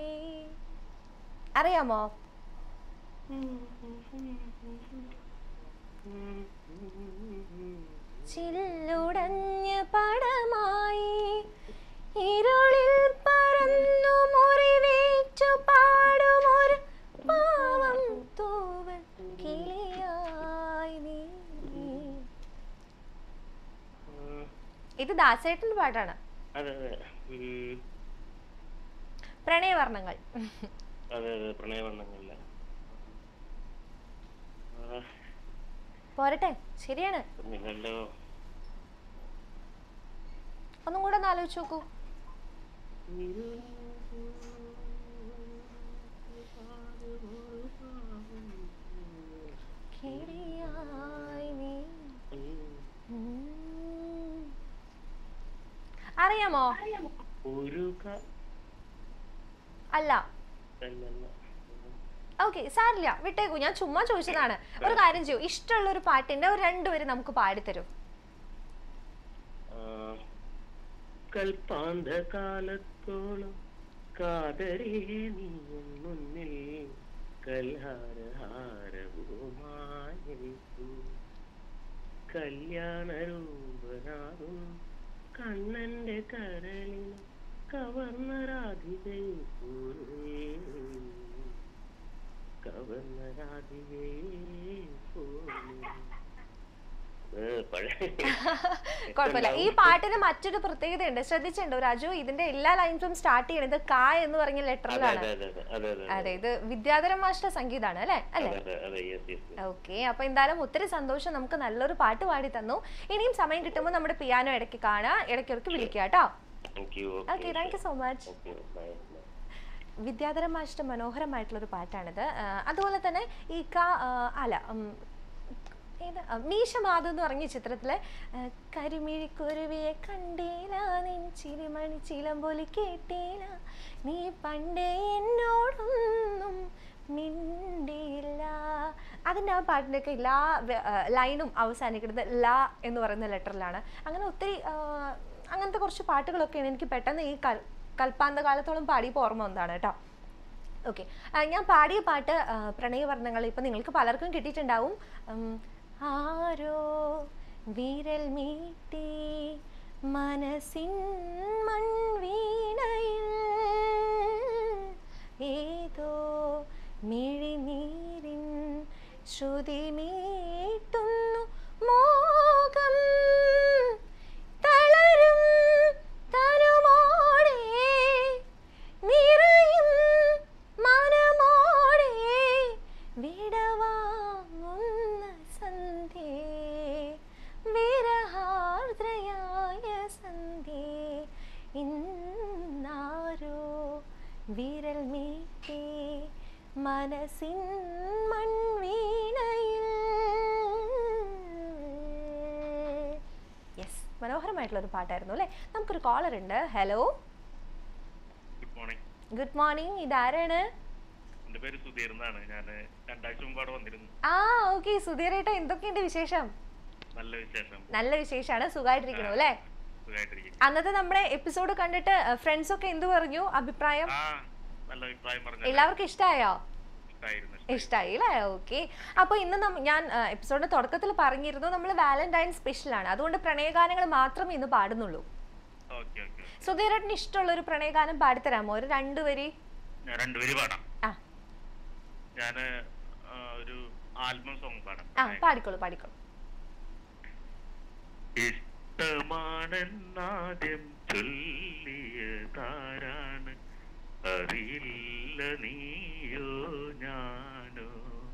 അറിയാമോ ചില്ലുടഞ്ഞ പടമായി ഇരുളിൽ പറന്നു മുറിവേറ്റു പാടുമൊരു പാവം തൂവൽ കിളിയായി നീ ഇത് ദാസേട്ടന്റെ പാട്ടാണ് അതെ അതെ ഉം, പ്രണയവർണ്ണങ്ങൾ അതെ അതെ പ്രണയവർണ്ണങ്ങളിലെ ആ, പോരട്ടെ ശരിയാണ് നിങ്ങളുടെ ഒന്നും കൂടെ ഒന്ന് ആലോചിച്ച് നോക്കൂ കിളിയായി നീ ഉം. അറിയാമോ ഒരു ക- അല്ല അല്ലല്ല. ഓക്കെ സാരില്ല വിട്ടേക്കൂ ഞാൻ ചുമ്മാ ചോദിച്ചതാണ് ഒരു കാര്യം ചെയ്യൂ ഇഷ്ടമുള്ള ഒരു പാട്ടിന്റെ ഒരു രണ്ടുപേരും നമുക്ക് പാടിത്തരും ആ, കൽപ്പാന്ത കാലത്തോളം കാതരേ നീ മുന്നിൽ കൽഹാരഹാരവുമായി നിൽക്കൂ. കല്യാണ രൂപനാകും കണ്ണന്റെ കരളിന് കവർന്ന രാധികയെ പോലെ കവർന്ന രാധികയെ പോലെ ഏ, പഴയ കുഴപ്പമില്ല ഈ പാട്ടിന് മറ്റൊരു പ്രത്യേകതയുണ്ട് ശ്രദ്ധിച്ചിട്ടുണ്ടോ രാജു ഇതിന്റെ എല്ലാ ലൈൻസും സ്റ്റാർട്ട് ചെയ്യുന്നത് കാ എന്ന് പറഞ്ഞ അതെ ലെറ്ററിലാണ് അതെ അതെ അതെ അതെ അതെ അതെ ഇത് വിദ്യാധര മാഷ്ട സംഗീതാണ് അല്ലേ അല്ലേ അതെ അതെ യെസ് യെസ് ഓക്കെ അപ്പൊ എന്തായാലും ഒത്തിരി സന്തോഷം നമുക്ക് നല്ലൊരു പാട്ട് പാടി തന്നു ഇനിയും സമയം കിട്ടുമ്പോൾ നമ്മുടെ പിയാനോ ഇടയ്ക്ക് കാണാം ഇടയ്ക്കിടയ്ക്ക് വിളിക്കുക കേട്ടോ thank you okay thank you so much okay bye Vidyadhara മാഷ്ട മനോഹരമായിട്ടുള്ള ഒരു പാട്ടാണിത് ആ, അതുപോലെ തന്നെ ഈ ക ആ, അല്ല ഉം, ഏത് ആ, മീശ മാധു എന്ന് പറഞ്ഞ ചിത്രത്തിലെ ആ, കരിമിഴിക്കുരുവിയെ കണ്ടേല നിൻ ചിരിമണി ചിലമ്പൊലി കേട്ടേല നീ പണ്ടേ എന്നോടൊന്നും മിണ്ടിയില്ല അതിൻ്റെ ആ പാട്ടിൻ്റെയൊക്കെ എല്ലാ വ- ആ, ലൈനും അവസാനിക്കുന്നത് ല എന്ന് പറയുന്ന ലെറ്ററിലാണ് അങ്ങനെ ഒത്തിരി ആ, അങ്ങനത്തെ കുറച്ച് പാട്ടുകളൊക്കെയാണ് എനിക്ക് പെട്ടെന്ന് ഈ കൽ കൽപ്പാന്ത കാലത്തോളം പാടിയപ്പോൾ ഓർമ്മ വന്നതാണ് കേട്ടോ ഓക്കെ ഞാൻ പാടിയ പാട്ട് ആ, പ്രണയവർണ്ണങ്ങൾ ഇപ്പം നിങ്ങൾക്ക് പലർക്കും കിട്ടിയിട്ടുണ്ടാവും ഉം, ആരോ വിരൽ മീട്ടി മനസ്സിൻ മൺവീണയിൽ ഏതോ മിഴിനീരിൻ ശ്രുതി മീട്ടുന്നു മോകം തളരും തനുമോടെ നിറയും മനമോടെ വിടവാങ്ങുന്ന സന്ധ്യേ വിരഹാർദ്രയായ സന്ധ്യേ ഇന്നാരോ വിരൽ മീട്ടി മനസ്സിൻ മൺവീണയിൽ യെസ് മനോഹരമായിട്ടുള്ള ഒരു പാട്ടായിരുന്നു അല്ലേ നമുക്കൊരു കോളർ ഉണ്ട് hello good morning good morning ഇതാരാണ് എന്റെ പേര് സുധീർ എന്നാണ് ഞാൻ രണ്ടാഴ്ച മുമ്പ് അവിടെ വന്നിരുന്നു ആ ഓക്കെ സുധീരേട്ട എന്തൊക്കെയുണ്ട് വിശേഷം നല്ല വിശേഷം നല്ല വിശേഷമാണ് സുഖമായിട്ടിരിക്കണു അല്ലേ സുഖമായിട്ടിരിക്കും അന്നത്തെ നമ്മുടെ എപ്പിസോഡ് കണ്ടിട്ട് ഫ്രണ്ട്സ് ഒക്കെ എന്ത് പറഞ്ഞു അഭിപ്രായം ആ നല്ല അഭിപ്രായം പറഞ്ഞു എല്ലാവർക്കും ഇഷ്ടമായോ ഇഷ്ടായിരുന്നു ഇഷ്ടമായി അല്ലേ ഓക്കെ അപ്പോൾ ഇന്ന് നമ്മ- ഞാൻ എപ്പിസോഡിന്റെ തുടക്കത്തിൽ പറഞ്ഞിരുന്നു നമ്മൾ വാലന്റൈൻ സ്പെഷ്യൽ ആണ് അതുകൊണ്ട് പ്രണയഗാനങ്ങൾ മാത്രമേ ഇന്ന് പാടുന്നുള്ളൂ ഓക്കെ ഓക്കെ സുധീരേട്ടന് ഇഷ്ടമുള്ള ഒരു പ്രണയഗാനം പാടിത്തരാമോ ഒരു രണ്ടുപേരി ഞാൻ രണ്ടുപേര് പാടാം ആ ഞാൻ ഒരു ആൽബം സോങ് പാടാം ആ പാടിക്കോളൂ പാടിക്കോളൂ ഇഷ്ടമാണെന്നാദ്യം ചൊല്ലിയതാരാണ് അറിയില്ല നീയോ ഞാനോ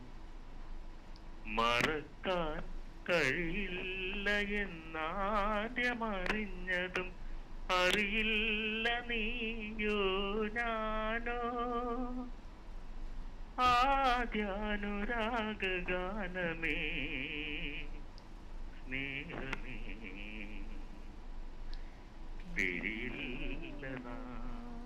മറക്കാൻ കഴിയില്ല എന്നാദ്യമറിഞ്ഞതും അറിയില്ല നീയോ ഞാനോ ആദ്യാനുരാഗാനമേ സ്നേഹമേ പിരിയില്ല നാം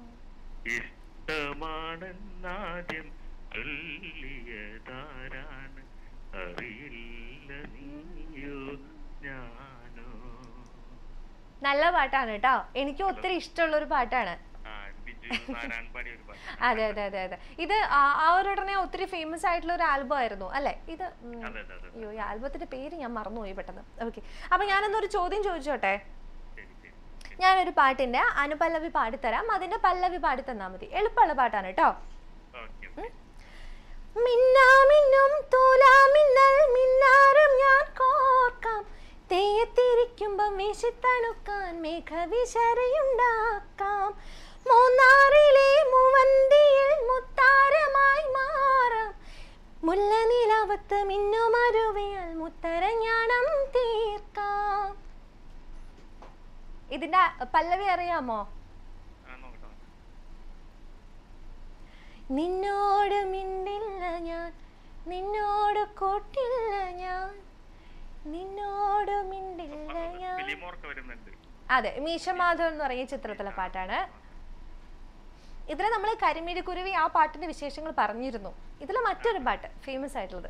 ഇഷ്ടമാണെന്നാദ്യം ചൊല്ലിയതാരാണ് അറിയില്ല നീയോ ഞാനോ നല്ല പാട്ടാണ് കേട്ടോ എനിക്ക് ഒത്തിരി ഇഷ്ടമുള്ള ഒരു പാട്ടാണ് ആ ബിജു നാരായൺ പാടിയ ഒരു പാട്ട് അതെ അതെ അതെ അതെ ഇത് ആ- ആ ഒരു ഉടനെ ഒത്തിരി ഫേമസ് ആയിട്ടുള്ള ഒരു ആൽബം ആയിരുന്നു അല്ലെ ഇത് ഉം, അതെ അതെ അതെ അയ്യോ ഈ ആൽബത്തിന്റെ പേര് ഞാൻ മറന്നുപോയി പെട്ടെന്ന് ഓക്കെ അപ്പൊ ഞാനൊന്നൊരു ചോദ്യം ചോദിച്ചോട്ടെ ശരി ശരി ഞാനൊരു പാട്ടിന്റെ അനുപല്ലവി പാടിത്തരാം അതിന്റെ പല്ലവി പാടി തന്നാ മതി എളുപ്പമുള്ള പാട്ടാണ് കേട്ടോ ഓക്കെ മിന്നാമിന്നും തൂലാമിന്നൽ മിന്നാരം ഞാൻ കോർക്കാം തെയ്യത്തിരിക്കുമ്പം വീശിത്തണുക്കാൻ മേഘവിശരയുണ്ടാക്കാം മൂന്നാറിലെ മൂവന്തിയിൽ മുത്താരമായി മാറാം മുല്ലനിലാവത്ത് മിന്നുമരുവിയാൽ മുത്തരഞ്ഞാണം തീർക്കാം ഇതിന്റെ പല്ലവി അറിയാമോ ആ നോക്കട്ടെ നോക്കട്ടെ. നിന്നോട് മിണ്ടില്ല ഞാൻ നിന്നോട് കൂട്ടില്ല ഞാൻ നിന്നോട് മിണ്ടില്ല ഞാൻ ഫിലിമോർക്ക് വരുന്നുണ്ട് അതെ മീശമാധവൻ എന്ന് പറയുന്ന ചിത്രത്തിലെ പാട്ടാണ് ഇതിൽ നമ്മൾ കരിമീരി കുരുവി ആ പാട്ടിന്റെ വിശേഷങ്ങൾ പറഞ്ഞിരുന്നു ഇതിൽ മറ്റൊരു പാട്ട് ഫേമസ് ആയിട്ടുള്ളത്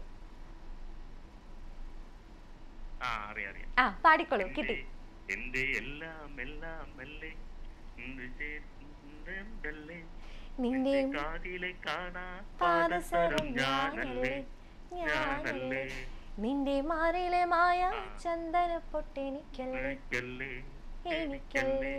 ആ അറിയാം അറിയാം ആ പാടിക്കോളൂ കിട്ടി എന്റെ എല്ലാം എല്ലാം അല്ലേ എന്ത് ചെയ്തല്ലേ നിന്റെ കാതിലെ കാണാ പാദസരം ഞാനല്ലേ ഞാനല്ലേ നിന്റെ മാറിലെ മായ ചന്ദന പൊട്ടെനിക്കല്ലേ എനിക്കല്ലേ എനിക്കല്ലേ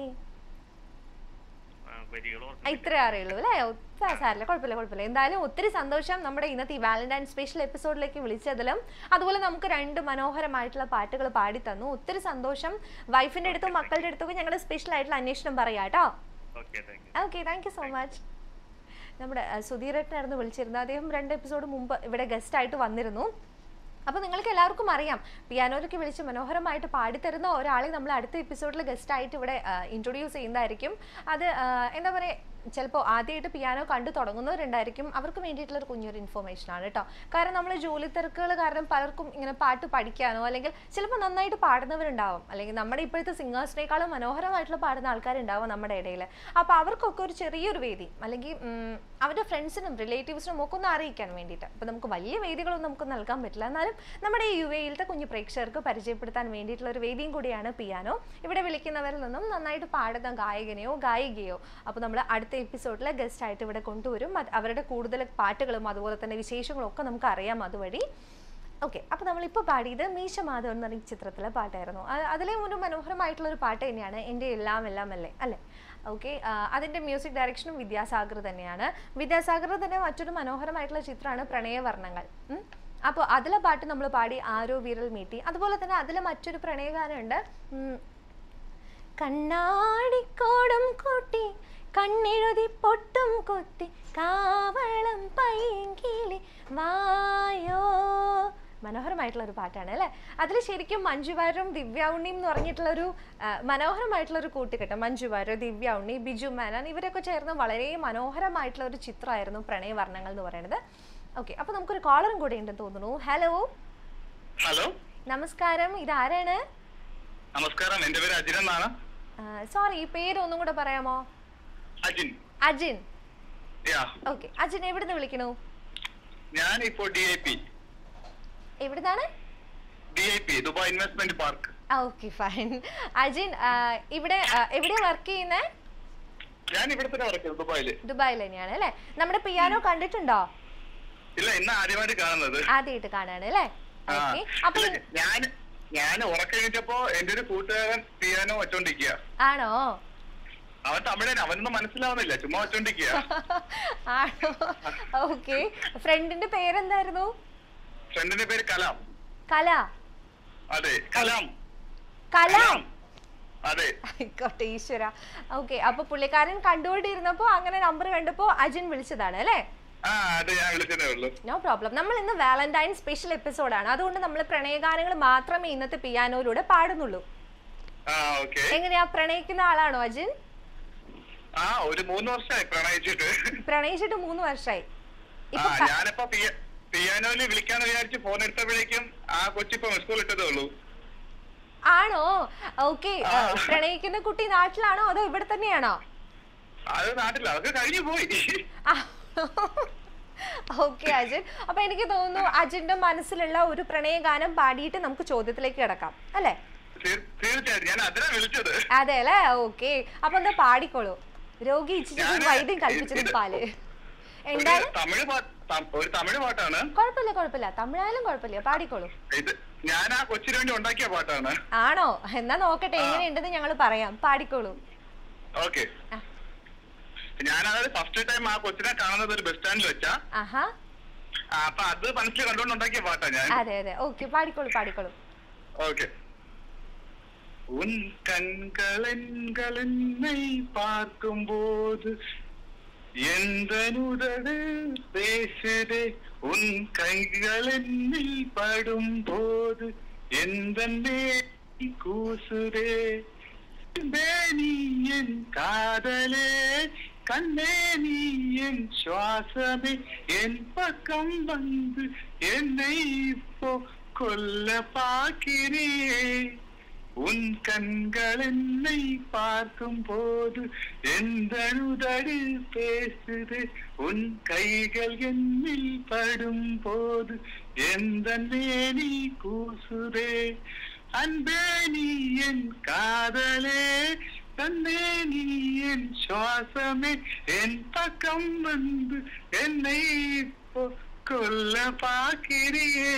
ആ, വരികൾ ആ, ഇത്രേ അറിയുള്ളൂ അല്ലേ ഒത്തിരി സാരില്ല കുഴപ്പമില്ല കുഴപ്പമില്ല എന്തായാലും ഒത്തിരി സന്തോഷം നമ്മുടെ ഇന്നത്തെ ഈ വാലന്റൈൻ സ്പെഷ്യൽ എപ്പിസോഡിലേക്ക് വിളിച്ചതിലും അതുപോലെ നമുക്ക് രണ്ട് മനോഹരമായിട്ടുള്ള പാട്ടുകൾ പാടി തന്നു ഒത്തിരി സന്തോഷം വൈഫിന്റെ അടുത്തും മക്കളുടെ അടുത്തൊക്കെ ഞങ്ങളുടെ സ്പെഷ്യൽ ആയിട്ടുള്ള അന്വേഷണം പറയാം കേട്ടോ okay thank you okay thank you so much നമ്മുടെ അഹ്, സുധീരേട്ടനായിരുന്നു വിളിച്ചിരുന്നത് അദ്ദേഹം രണ്ട് എപ്പിസോഡ് മുമ്പ് ഇവിടെ ഗസ്റ്റ് ആയിട്ട് വന്നിരുന്നു അപ്പോൾ നിങ്ങൾക്ക് എല്ലാവർക്കും അറിയാം പിയാനോയിലേക്ക് വിളിച്ച് മനോഹരമായിട്ട് പാടിത്തരുന്ന ഒരാളെ നമ്മൾ അടുത്ത എപ്പിസോഡിൽ ഗസ്റ്റ് ആയിട്ട് ഇവിടെ ഇൻട്രൊഡ്യൂസ് ചെയ്യുന്നതായിരിക്കും അത് ആ, എന്താ പറയുക ചിലപ്പോൾ ആദ്യമായിട്ട് പിയാനോ കണ്ടു തുടങ്ങുന്നവരുണ്ടായിരിക്കും അവർക്ക് വേണ്ടിയിട്ടുള്ള ഒരു കുഞ്ഞൊരു ഇൻഫർമേഷൻ ആണ് കേട്ടോ കാരണം നമ്മൾ ജോലി തിരക്കുകൾ കാരണം പലർക്കും ഇങ്ങനെ പാട്ട് പഠിക്കാനോ അല്ലെങ്കിൽ ചിലപ്പോൾ നന്നായിട്ട് പാടുന്നവരുണ്ടാവും അല്ലെങ്കിൽ നമ്മുടെ ഇപ്പോഴത്തെ സിംഗേഴ്സിനേക്കാളും മനോഹരമായിട്ടുള്ള പാടുന്ന ആൾക്കാരുണ്ടാവും നമ്മുടെ ഇടയിൽ അപ്പോൾ അവർക്കൊക്കെ ഒരു ചെറിയൊരു വേദി അല്ലെങ്കിൽ ഉം, അവരുടെ ഫ്രണ്ട്സിനും റിലേറ്റീവ്സിനും ഒക്കെ ഒന്ന് അറിയിക്കാൻ വേണ്ടിയിട്ട് അപ്പോൾ നമുക്ക് വലിയ വേദികളൊന്നും നമുക്ക് നൽകാൻ പറ്റില്ല എന്നാലും നമ്മുടെ ഈ യു എയിലത്തെ കുഞ്ഞു പ്രേക്ഷകർക്ക് പരിചയപ്പെടുത്താൻ വേണ്ടിയിട്ടുള്ള ഒരു വേദിയും കൂടിയാണ് പിയാനോ ഇവിടെ വിളിക്കുന്നവരിൽ നിന്നും നന്നായിട്ട് പാടുന്ന ഗായകനെയോ ഗായികയോ അപ്പോൾ നമ്മൾ അടുത്ത എപ്പിസോഡിൽ ഗസ്റ്റ് ആയിട്ട് ഇവിടെ കൊണ്ടുവരും അത് അവരുടെ കൂടുതൽ പാട്ടുകളും അതുപോലെ തന്നെ വിശേഷങ്ങളും ഒക്കെ നമുക്ക് അറിയാം അതുവഴി ഓക്കെ അപ്പോൾ നമ്മളിപ്പോൾ പാടിയത് മീശ മാധവൻ എന്ന് പറഞ്ഞ ചിത്രത്തിലെ പാട്ടായിരുന്നു ആ- അതിലെ ഒരു മനോഹരമായിട്ടുള്ള ഒരു പാട്ട് തന്നെയാണ് എൻ്റെ എല്ലാം എല്ലാം അല്ലേ അല്ലേ ഓക്കെ അതിൻ്റെ മ്യൂസിക് ഡയറക്ഷനും വിദ്യാസാഗർ തന്നെയാണ് വിദ്യാസാഗർ തന്നെ മറ്റൊരു മനോഹരമായിട്ടുള്ള ചിത്രമാണ് പ്രണയവർണ്ണങ്ങൾ ഉം. അപ്പോൾ അതിലെ പാട്ട് നമ്മൾ പാടി ആരോ വിരൽ മീട്ടി അതുപോലെ തന്നെ അതിലെ മറ്റൊരു പ്രണയഗാനമുണ്ട് ഉം. കണ്ണാടിക്കോടും കൂട്ടി കണ്ണെഴുതി പൊട്ടും കുത്തി കാവളം പൈങ്കിളി വായോ മനോഹരമായിട്ടുള്ള ഒരു പാട്ടാണ് അല്ലേ അതിൽ ശരിക്കും മഞ്ജു വാര്യരും ദിവ്യ ഉണ്ണിയും എന്ന് പറഞ്ഞിട്ടുള്ള ഒരു ആ, മനോഹരമായിട്ടുള്ള ഒരു കൂട്ടുകെട്ട് മഞ്ജു വാര്യർ ദിവ്യ ഉണ്ണി ബിജു മേനൻ ഇവരൊക്കെ ചേർന്ന് വളരെ മനോഹരമായിട്ടുള്ള ഒരു ചിത്രമായിരുന്നു പ്രണയവർണ്ണങ്ങൾ എന്ന് പറയുന്നത് ഓക്കെ അപ്പോൾ നമുക്കൊരു കോളറും കൂടെ ഉണ്ടെന്ന് തോന്നുന്നു ഹലോ ഹലോ നമസ്കാരം ഇതാരാണ് നമസ്കാരം എന്റെ പേര് അജിൻ എന്നാണ് സോറി ഈ പേര് ഒന്നും കൂടെ പറയാമോ അജിൻ അജിൻ യാ ഓക്കെ അജിൻ എവിടുന്ന് വിളിക്കണു ഞാൻ ഇപ്പോ ഡി ഐ പി എവിടുന്നാണ് D I P Dubai investment park okay fine Ajin ആ, ഇവിടെ ആ, എവിടെയാ വർക്ക് ചെയ്യുന്നത് ഞാൻ ഇവിടെ തന്നെ വരയ്ക്കുന്നത് ദുബായില് ദുബായിൽ തന്നെയാണ് അല്ലേ നമ്മുടെ പിയാനോ കണ്ടിട്ടുണ്ടോ ഇല്ല ഇന്ന് ആദ്യമായിട്ട് കാണുന്നത് ആദ്യമായിട്ട് കാണാണ് അല്ലേ ആ, ഓക്കെ അപ്പൊ ഇല്ല, ഞാൻ ഞാൻ ഉറക്കം കഴിഞ്ഞപ്പോ എന്റെ ഒരു കൂട്ടുകാരൻ പിയാനോ വെച്ചോണ്ടിരിക്കുക ആണോ അവൻ തമിഴൻ അവനൊന്നും മനസ്സിലാവുന്നില്ല ചുമ്മാ വെച്ചോണ്ടിരിക്കുക ആണോ ഓക്കെ ഫ്രണ്ടിന്റെ പേരെന്തായിരുന്നു ഫ്രണ്ടിന്റെ പേര് കലാം കല അതെ കലാം കലാം അതെ ആയിക്കോട്ടെ ഈശ്വര ഓക്കെ അപ്പൊ പുള്ളിക്കാരൻ കണ്ടുകൊണ്ടിരുന്നപ്പോ അങ്ങനെ നമ്പർ കണ്ടപ്പോ അജിൻ വിളിച്ചതാണ് അല്ലേ ആ അതെ ഞാൻ വിളിച്ചതേ ഉള്ളൂ നോ പ്രോബ്ലം നമ്മൾ ഇന്ന് വാലന്റൈൻ സ്പെഷ്യൽ എപ്പിസോഡാണ് അതുകൊണ്ട് നമ്മൾ പ്രണയഗാനങ്ങൾ മാത്രമേ ഇന്നത്തെ പിയാനോയിലൂടെ പാടുന്നുള്ളൂ ആ ഓക്കെ എങ്ങനെയാ പ്രണയിക്കുന്ന ആളാണോ അജിൻ ആ ഒരു മൂന്ന് വർഷമായി പ്രണയിച്ചിട്ട് പ്രണയിച്ചിട്ട് മൂന്ന് വർഷമായി ആ ഇപ്പൊ ക- ഞാനിപ്പോ പിയ- പിയാനോയില് വിളിക്കാന്ന് വിചാരിച്ച് ഫോൺ എടുത്തപ്പോഴേക്കും ആ കൊച്ചിപ്പോ സ്കൂൾ ഇട്ടതേ ഉള്ളൂ ആണോ ഓക്കെ പ്രണയിക്കുന്ന കുട്ടി നാട്ടിലാണോ അതോ ഇവിടെ തന്നെയാണോ അത് നാട്ടില്ല അതൊക്കെ കഴിഞ്ഞു പോയി ഓക്കെ അജിൻ അപ്പൊ എനിക്ക് തോന്നുന്നു അജിന്റെ മനസ്സിലുള്ള ഒരു പ്രണയഗാനം പാടിയിട്ട് നമുക്ക് ചോദ്യത്തിലേക്ക് കിടക്കാം അല്ലേ തീർ- തീർച്ചയായിട്ടും ഞാൻ അതിനാ വിളിച്ചത് അതെ അല്ലേ ഓക്കെ അപ്പൊ എന്താ പാടിക്കോളൂ രോഗി ഇച്ചിരി വൈദ്യം കൽപ്പിച്ചതും പാല് എന്താണ് ഒരു തമിഴ് പാട്ട് ത- ഒരു തമിഴ് പാട്ടാണ് കുഴപ്പമില്ല കുഴപ്പമില്ല തമിഴായാലും കുഴപ്പമില്ല പാടിക്കോളൂ ഇത് ഞാൻ ആ കൊച്ചിന് വേണ്ടി ഉണ്ടാക്കിയ പാട്ടാണ് ആണോ എന്നാ നോക്കട്ടെ എങ്ങനെയുണ്ടെന്ന് ഞങ്ങൾ പറയാം പാടിക്കോളൂ ഓക്കെ ഞാനത് ഫസ്റ്റ് ടൈം ആ കൊച്ചിനെ കാണുന്നത് ഒരു ബസ് സ്റ്റാൻഡിൽ വെച്ചാ ആഹാ ആ, അപ്പൊ അത് മനസ്സിൽ കണ്ടുകൊണ്ട് ഉണ്ടാക്കിയ പാട്ടാ ഞാൻ അതെ അതെ ഓക്കെ പാടിക്കോളൂ പാടിക്കോളൂ ஓகே உன் கண்கள் எண்களை பார்க்கும்போது எந்த நுதடு பேசுதே உன் கைகள் என்னில் படும்போது எந்த மேனி கூசுதே நீ என் காதலே கண்ணே நீ என் சுவாசமே என் பக்கம் வந்து என்னை இப்போ கொல்ல பார்க்கிறே உன் கண்கள் என்னை பார்க்கும் போது எந்த உதடு பேசுது உன் கைகள் என்னில் படும் போது எந்த மேனி கூசுதே அன்பே நீ என் காதலே தன்னே நீ என் சுவாசமே என் பக்கம் வந்து என்னை இப்போ கொல்ல பார்க்கிறியே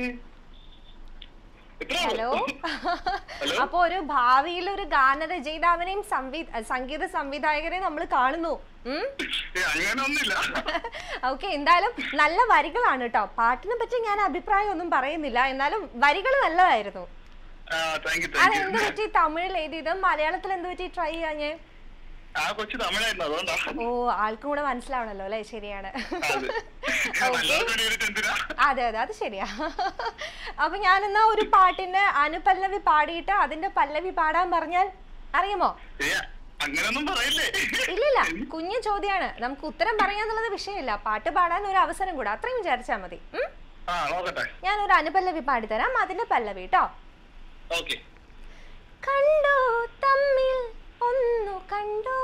ഹലോ അപ്പൊ ഒരു ഭാവിയിൽ ഒരു ഗാനരചയിതാവിനെയും സംവി സംഗീത സംവിധായകരെയും നമ്മൾ കാണുന്നു അങ്ങനൊന്നുമില്ല ഓക്കെ എന്തായാലും നല്ല വരികളാണ് കേട്ടോ പാട്ടിനെ പറ്റി ഞാൻ അഭിപ്രായം ഒന്നും പറയുന്നില്ല എന്നാലും വരികൾ നല്ലതായിരുന്നു താങ്ക് യു അത് താങ്ക് എന്ത് യു പറ്റി തമിഴിൽ എഴുതിയത് മലയാളത്തിൽ എന്ത് പറ്റി ട്രൈ ചെയ്യാഞ്ഞേ ആ കൊച്ചു തമിഴായിരുന്നു അതുകൊണ്ടാ ഓ ആൾക്കും കൂടെ മനസ്സിലാവണല്ലോ അല്ലേ ശരിയാണ് അതെ നല്ലത് വേണ്ടിയിട്ട് എന്തിനാ അതെ അതെ അത് ശരിയാ അപ്പൊ ഞാൻ എന്നാ ഒരു പാട്ടിന്റെ അനുപല്ലവി പാടിയിട്ട് അതിന്റെ പല്ലവി പാടാൻ പറഞ്ഞാൽ അറിയുമോ ഏ, അങ്ങനൊന്നും പറയില്ലേ ഇല്ലില്ല കുഞ്ഞു ചോദ്യാണ് നമുക്ക് ഉത്തരം പറയാന്നുള്ളത് വിഷയമില്ല പാട്ട് പാടാൻ ഒരു അവസരം കൂടെ അത്രയും വിചാരിച്ചാൽ മതി ഉം? ആ നോക്കട്ടെ ഞാൻ ഒരു അനുപല്ലവി പാടിത്തരാം അതിന്റെ പല്ലവി കേട്ടോ ഓക്കെ കണ്ടു തമ്മിൽ ഒന്നു കണ്ടു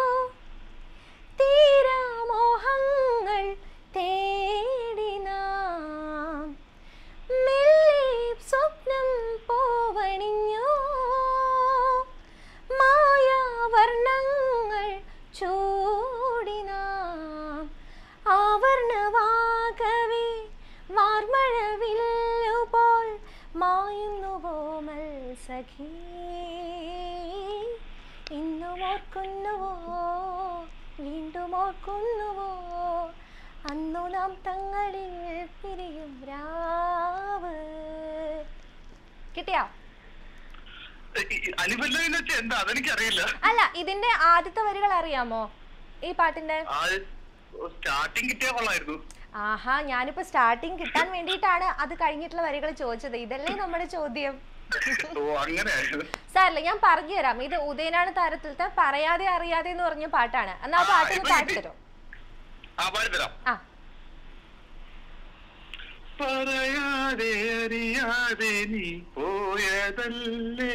തീരാമോഹങ്ങൾ തേടി നാം മെല്ലെ സ്വപ്നം പോവണിഞ്ഞു മായാവർണ്ണങ്ങൾ ചൂടി നാം ആവർണവാകവേ വാർമഴവില്ലുപോൽ മായുന്നുവോ മത്സഖീ ഇന്നും ഓർക്കുന്നുവോ വീണ്ടും ഓർക്കുന്നുവോ അന്നു നാം തങ്ങളിൽ പിരിയും രാവ് കിട്ടിയാ അനുബന്ധമെന്ന് വെച്ചാൽ എന്താ അതെനിക്കറിയില്ല അല്ല ഇതിന്റെ ആദ്യത്തെ വരികൾ അറിയാമോ ഈ പാട്ടിന്റെ ആ സ്റ്റാർട്ടിങ് കിട്ടിയാ കൊള്ളായിരുന്നു ആഹാ ഞാനിപ്പോ സ്റ്റാർട്ടിങ് കിട്ടാൻ വേണ്ടിയിട്ടാണ് അത് കഴിഞ്ഞിട്ടുള്ള വരികൾ ചോദിച്ചത് ഇതല്ലേ നമ്മുടെ ചോദ്യം ഓ അങ്ങനെ സാറില്ല ഞാൻ പറഞ്ഞു തരാം ഇത് ഉദയനാണ് താരത്തിലത്തെ പറയാതെ അറിയാതെ എന്ന് പറഞ്ഞ പാട്ടാണ് എന്നാ ആ ആ, പാട്ട് ഒന്ന് ഇപ്പൊ പാടി കിട്ടി. തരും ആ പാടിത്തരാം ആ പറയാതെ അറിയാതെ നീ പോയതല്ലേ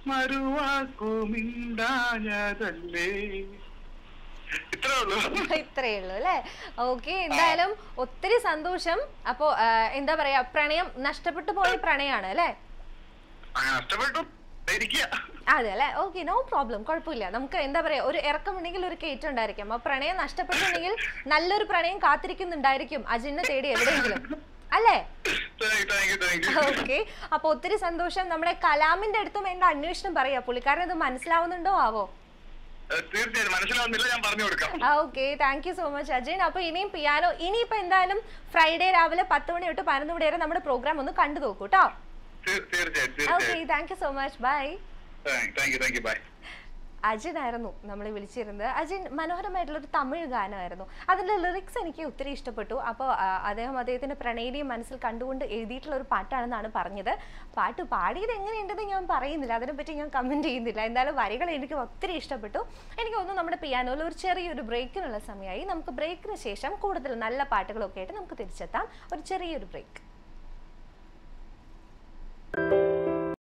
മറുവാക്കുമിണ്ടാഞ്ഞതല്ലേ ഇത്രേ ഉള്ളൂ ഇത്രയേ ഉള്ളൂ അല്ലേ ഓക്കെ എന്തായാലും ഒത്തിരി സന്തോഷം അപ്പോ ആ, എന്താ പറയാ പ്രണയം നഷ്ടപ്പെട്ടു പോയ പ്രണയാണ് അല്ലേ ആ, നഷ്ടപ്പെട്ടു ഇരിക്കുക അതെ അല്ലേ ഓക്കെ നോ പ്രോബ്ലം കുഴപ്പമില്ല നമുക്ക് എന്താ പറയാ ഒരു ഇറക്കമുണ്ടെങ്കിൽ ഒരു കയറ്റം ഉണ്ടായിരിക്കും ആ പ്രണയം നഷ്ടപ്പെട്ടിട്ടുണ്ടെങ്കിൽ നല്ലൊരു പ്രണയം കാത്തിരിക്കുന്നുണ്ടായിരിക്കും അജിനെ തേടി എവിടെയെങ്കിലും അല്ലേ thank you thank you okay അപ്പൊ ഒത്തിരി സന്തോഷം നമ്മുടെ കലാമിന്റെ അടുത്തും എന്റെ അന്വേഷണം പറയാ പുള്ളിക്കാരൻ ഇത് മനസ്സിലാവുന്നുണ്ടോ ആവോ തീർച്ചയായും മനസ്സിലാവുന്നില്ല ഞാൻ പറഞ്ഞു കൊടുക്കാം okay thank you so much Ajayan അപ്പൊ ഇനിയും പിയാനോ ഇനിയിപ്പോ എന്തായാലും ഫ്രൈഡേ രാവിലെ പത്ത് മണി തൊട്ട് പതിനൊന്ന് മണി വരെ നമ്മുടെ പ്രോഗ്രാം ഒന്ന് കണ്ടു നോക്കൂ കേട്ടോ തീർ- തീർച്ചയായും ഓക്കെ തീർച്ചയായും thank you so much bye thank you thank you bye അജിനായിരുന്നു നമ്മൾ വിളിച്ചിരുന്നത് അജിൻ മനോഹരമായിട്ടുള്ള ഒരു തമിഴ് ഗാനമായിരുന്നു അതിൻ്റെ ലിറിക്സ് എനിക്ക് ഒത്തിരി ഇഷ്ടപ്പെട്ടു അപ്പോൾ അദ്ദേഹം അദ്ദേഹത്തിൻ്റെ പ്രണയിനിയും മനസ്സിൽ കണ്ടുകൊണ്ട് എഴുതിയിട്ടുള്ള ഒരു പാട്ടാണെന്നാണ് പറഞ്ഞത് പാട്ട് പാടിയത് എങ്ങനെയുണ്ടെന്ന് ഞാൻ പറയുന്നില്ല അതിനെപ്പറ്റി ഞാൻ കമൻറ്റ് ചെയ്യുന്നില്ല എന്തായാലും വരികൾ എനിക്ക് ഒത്തിരി ഇഷ്ടപ്പെട്ടു എനിക്ക് തോന്നുന്നു നമ്മുടെ പിയാനോയിൽ ഒരു ചെറിയൊരു ബ്രേക്കിനുള്ള സമയമായി നമുക്ക് ബ്രേക്കിന് ശേഷം കൂടുതൽ നല്ല പാട്ടുകളൊക്കെ ആയിട്ട് നമുക്ക് തിരിച്ചെത്താം ഒരു ചെറിയൊരു ബ്രേക്ക്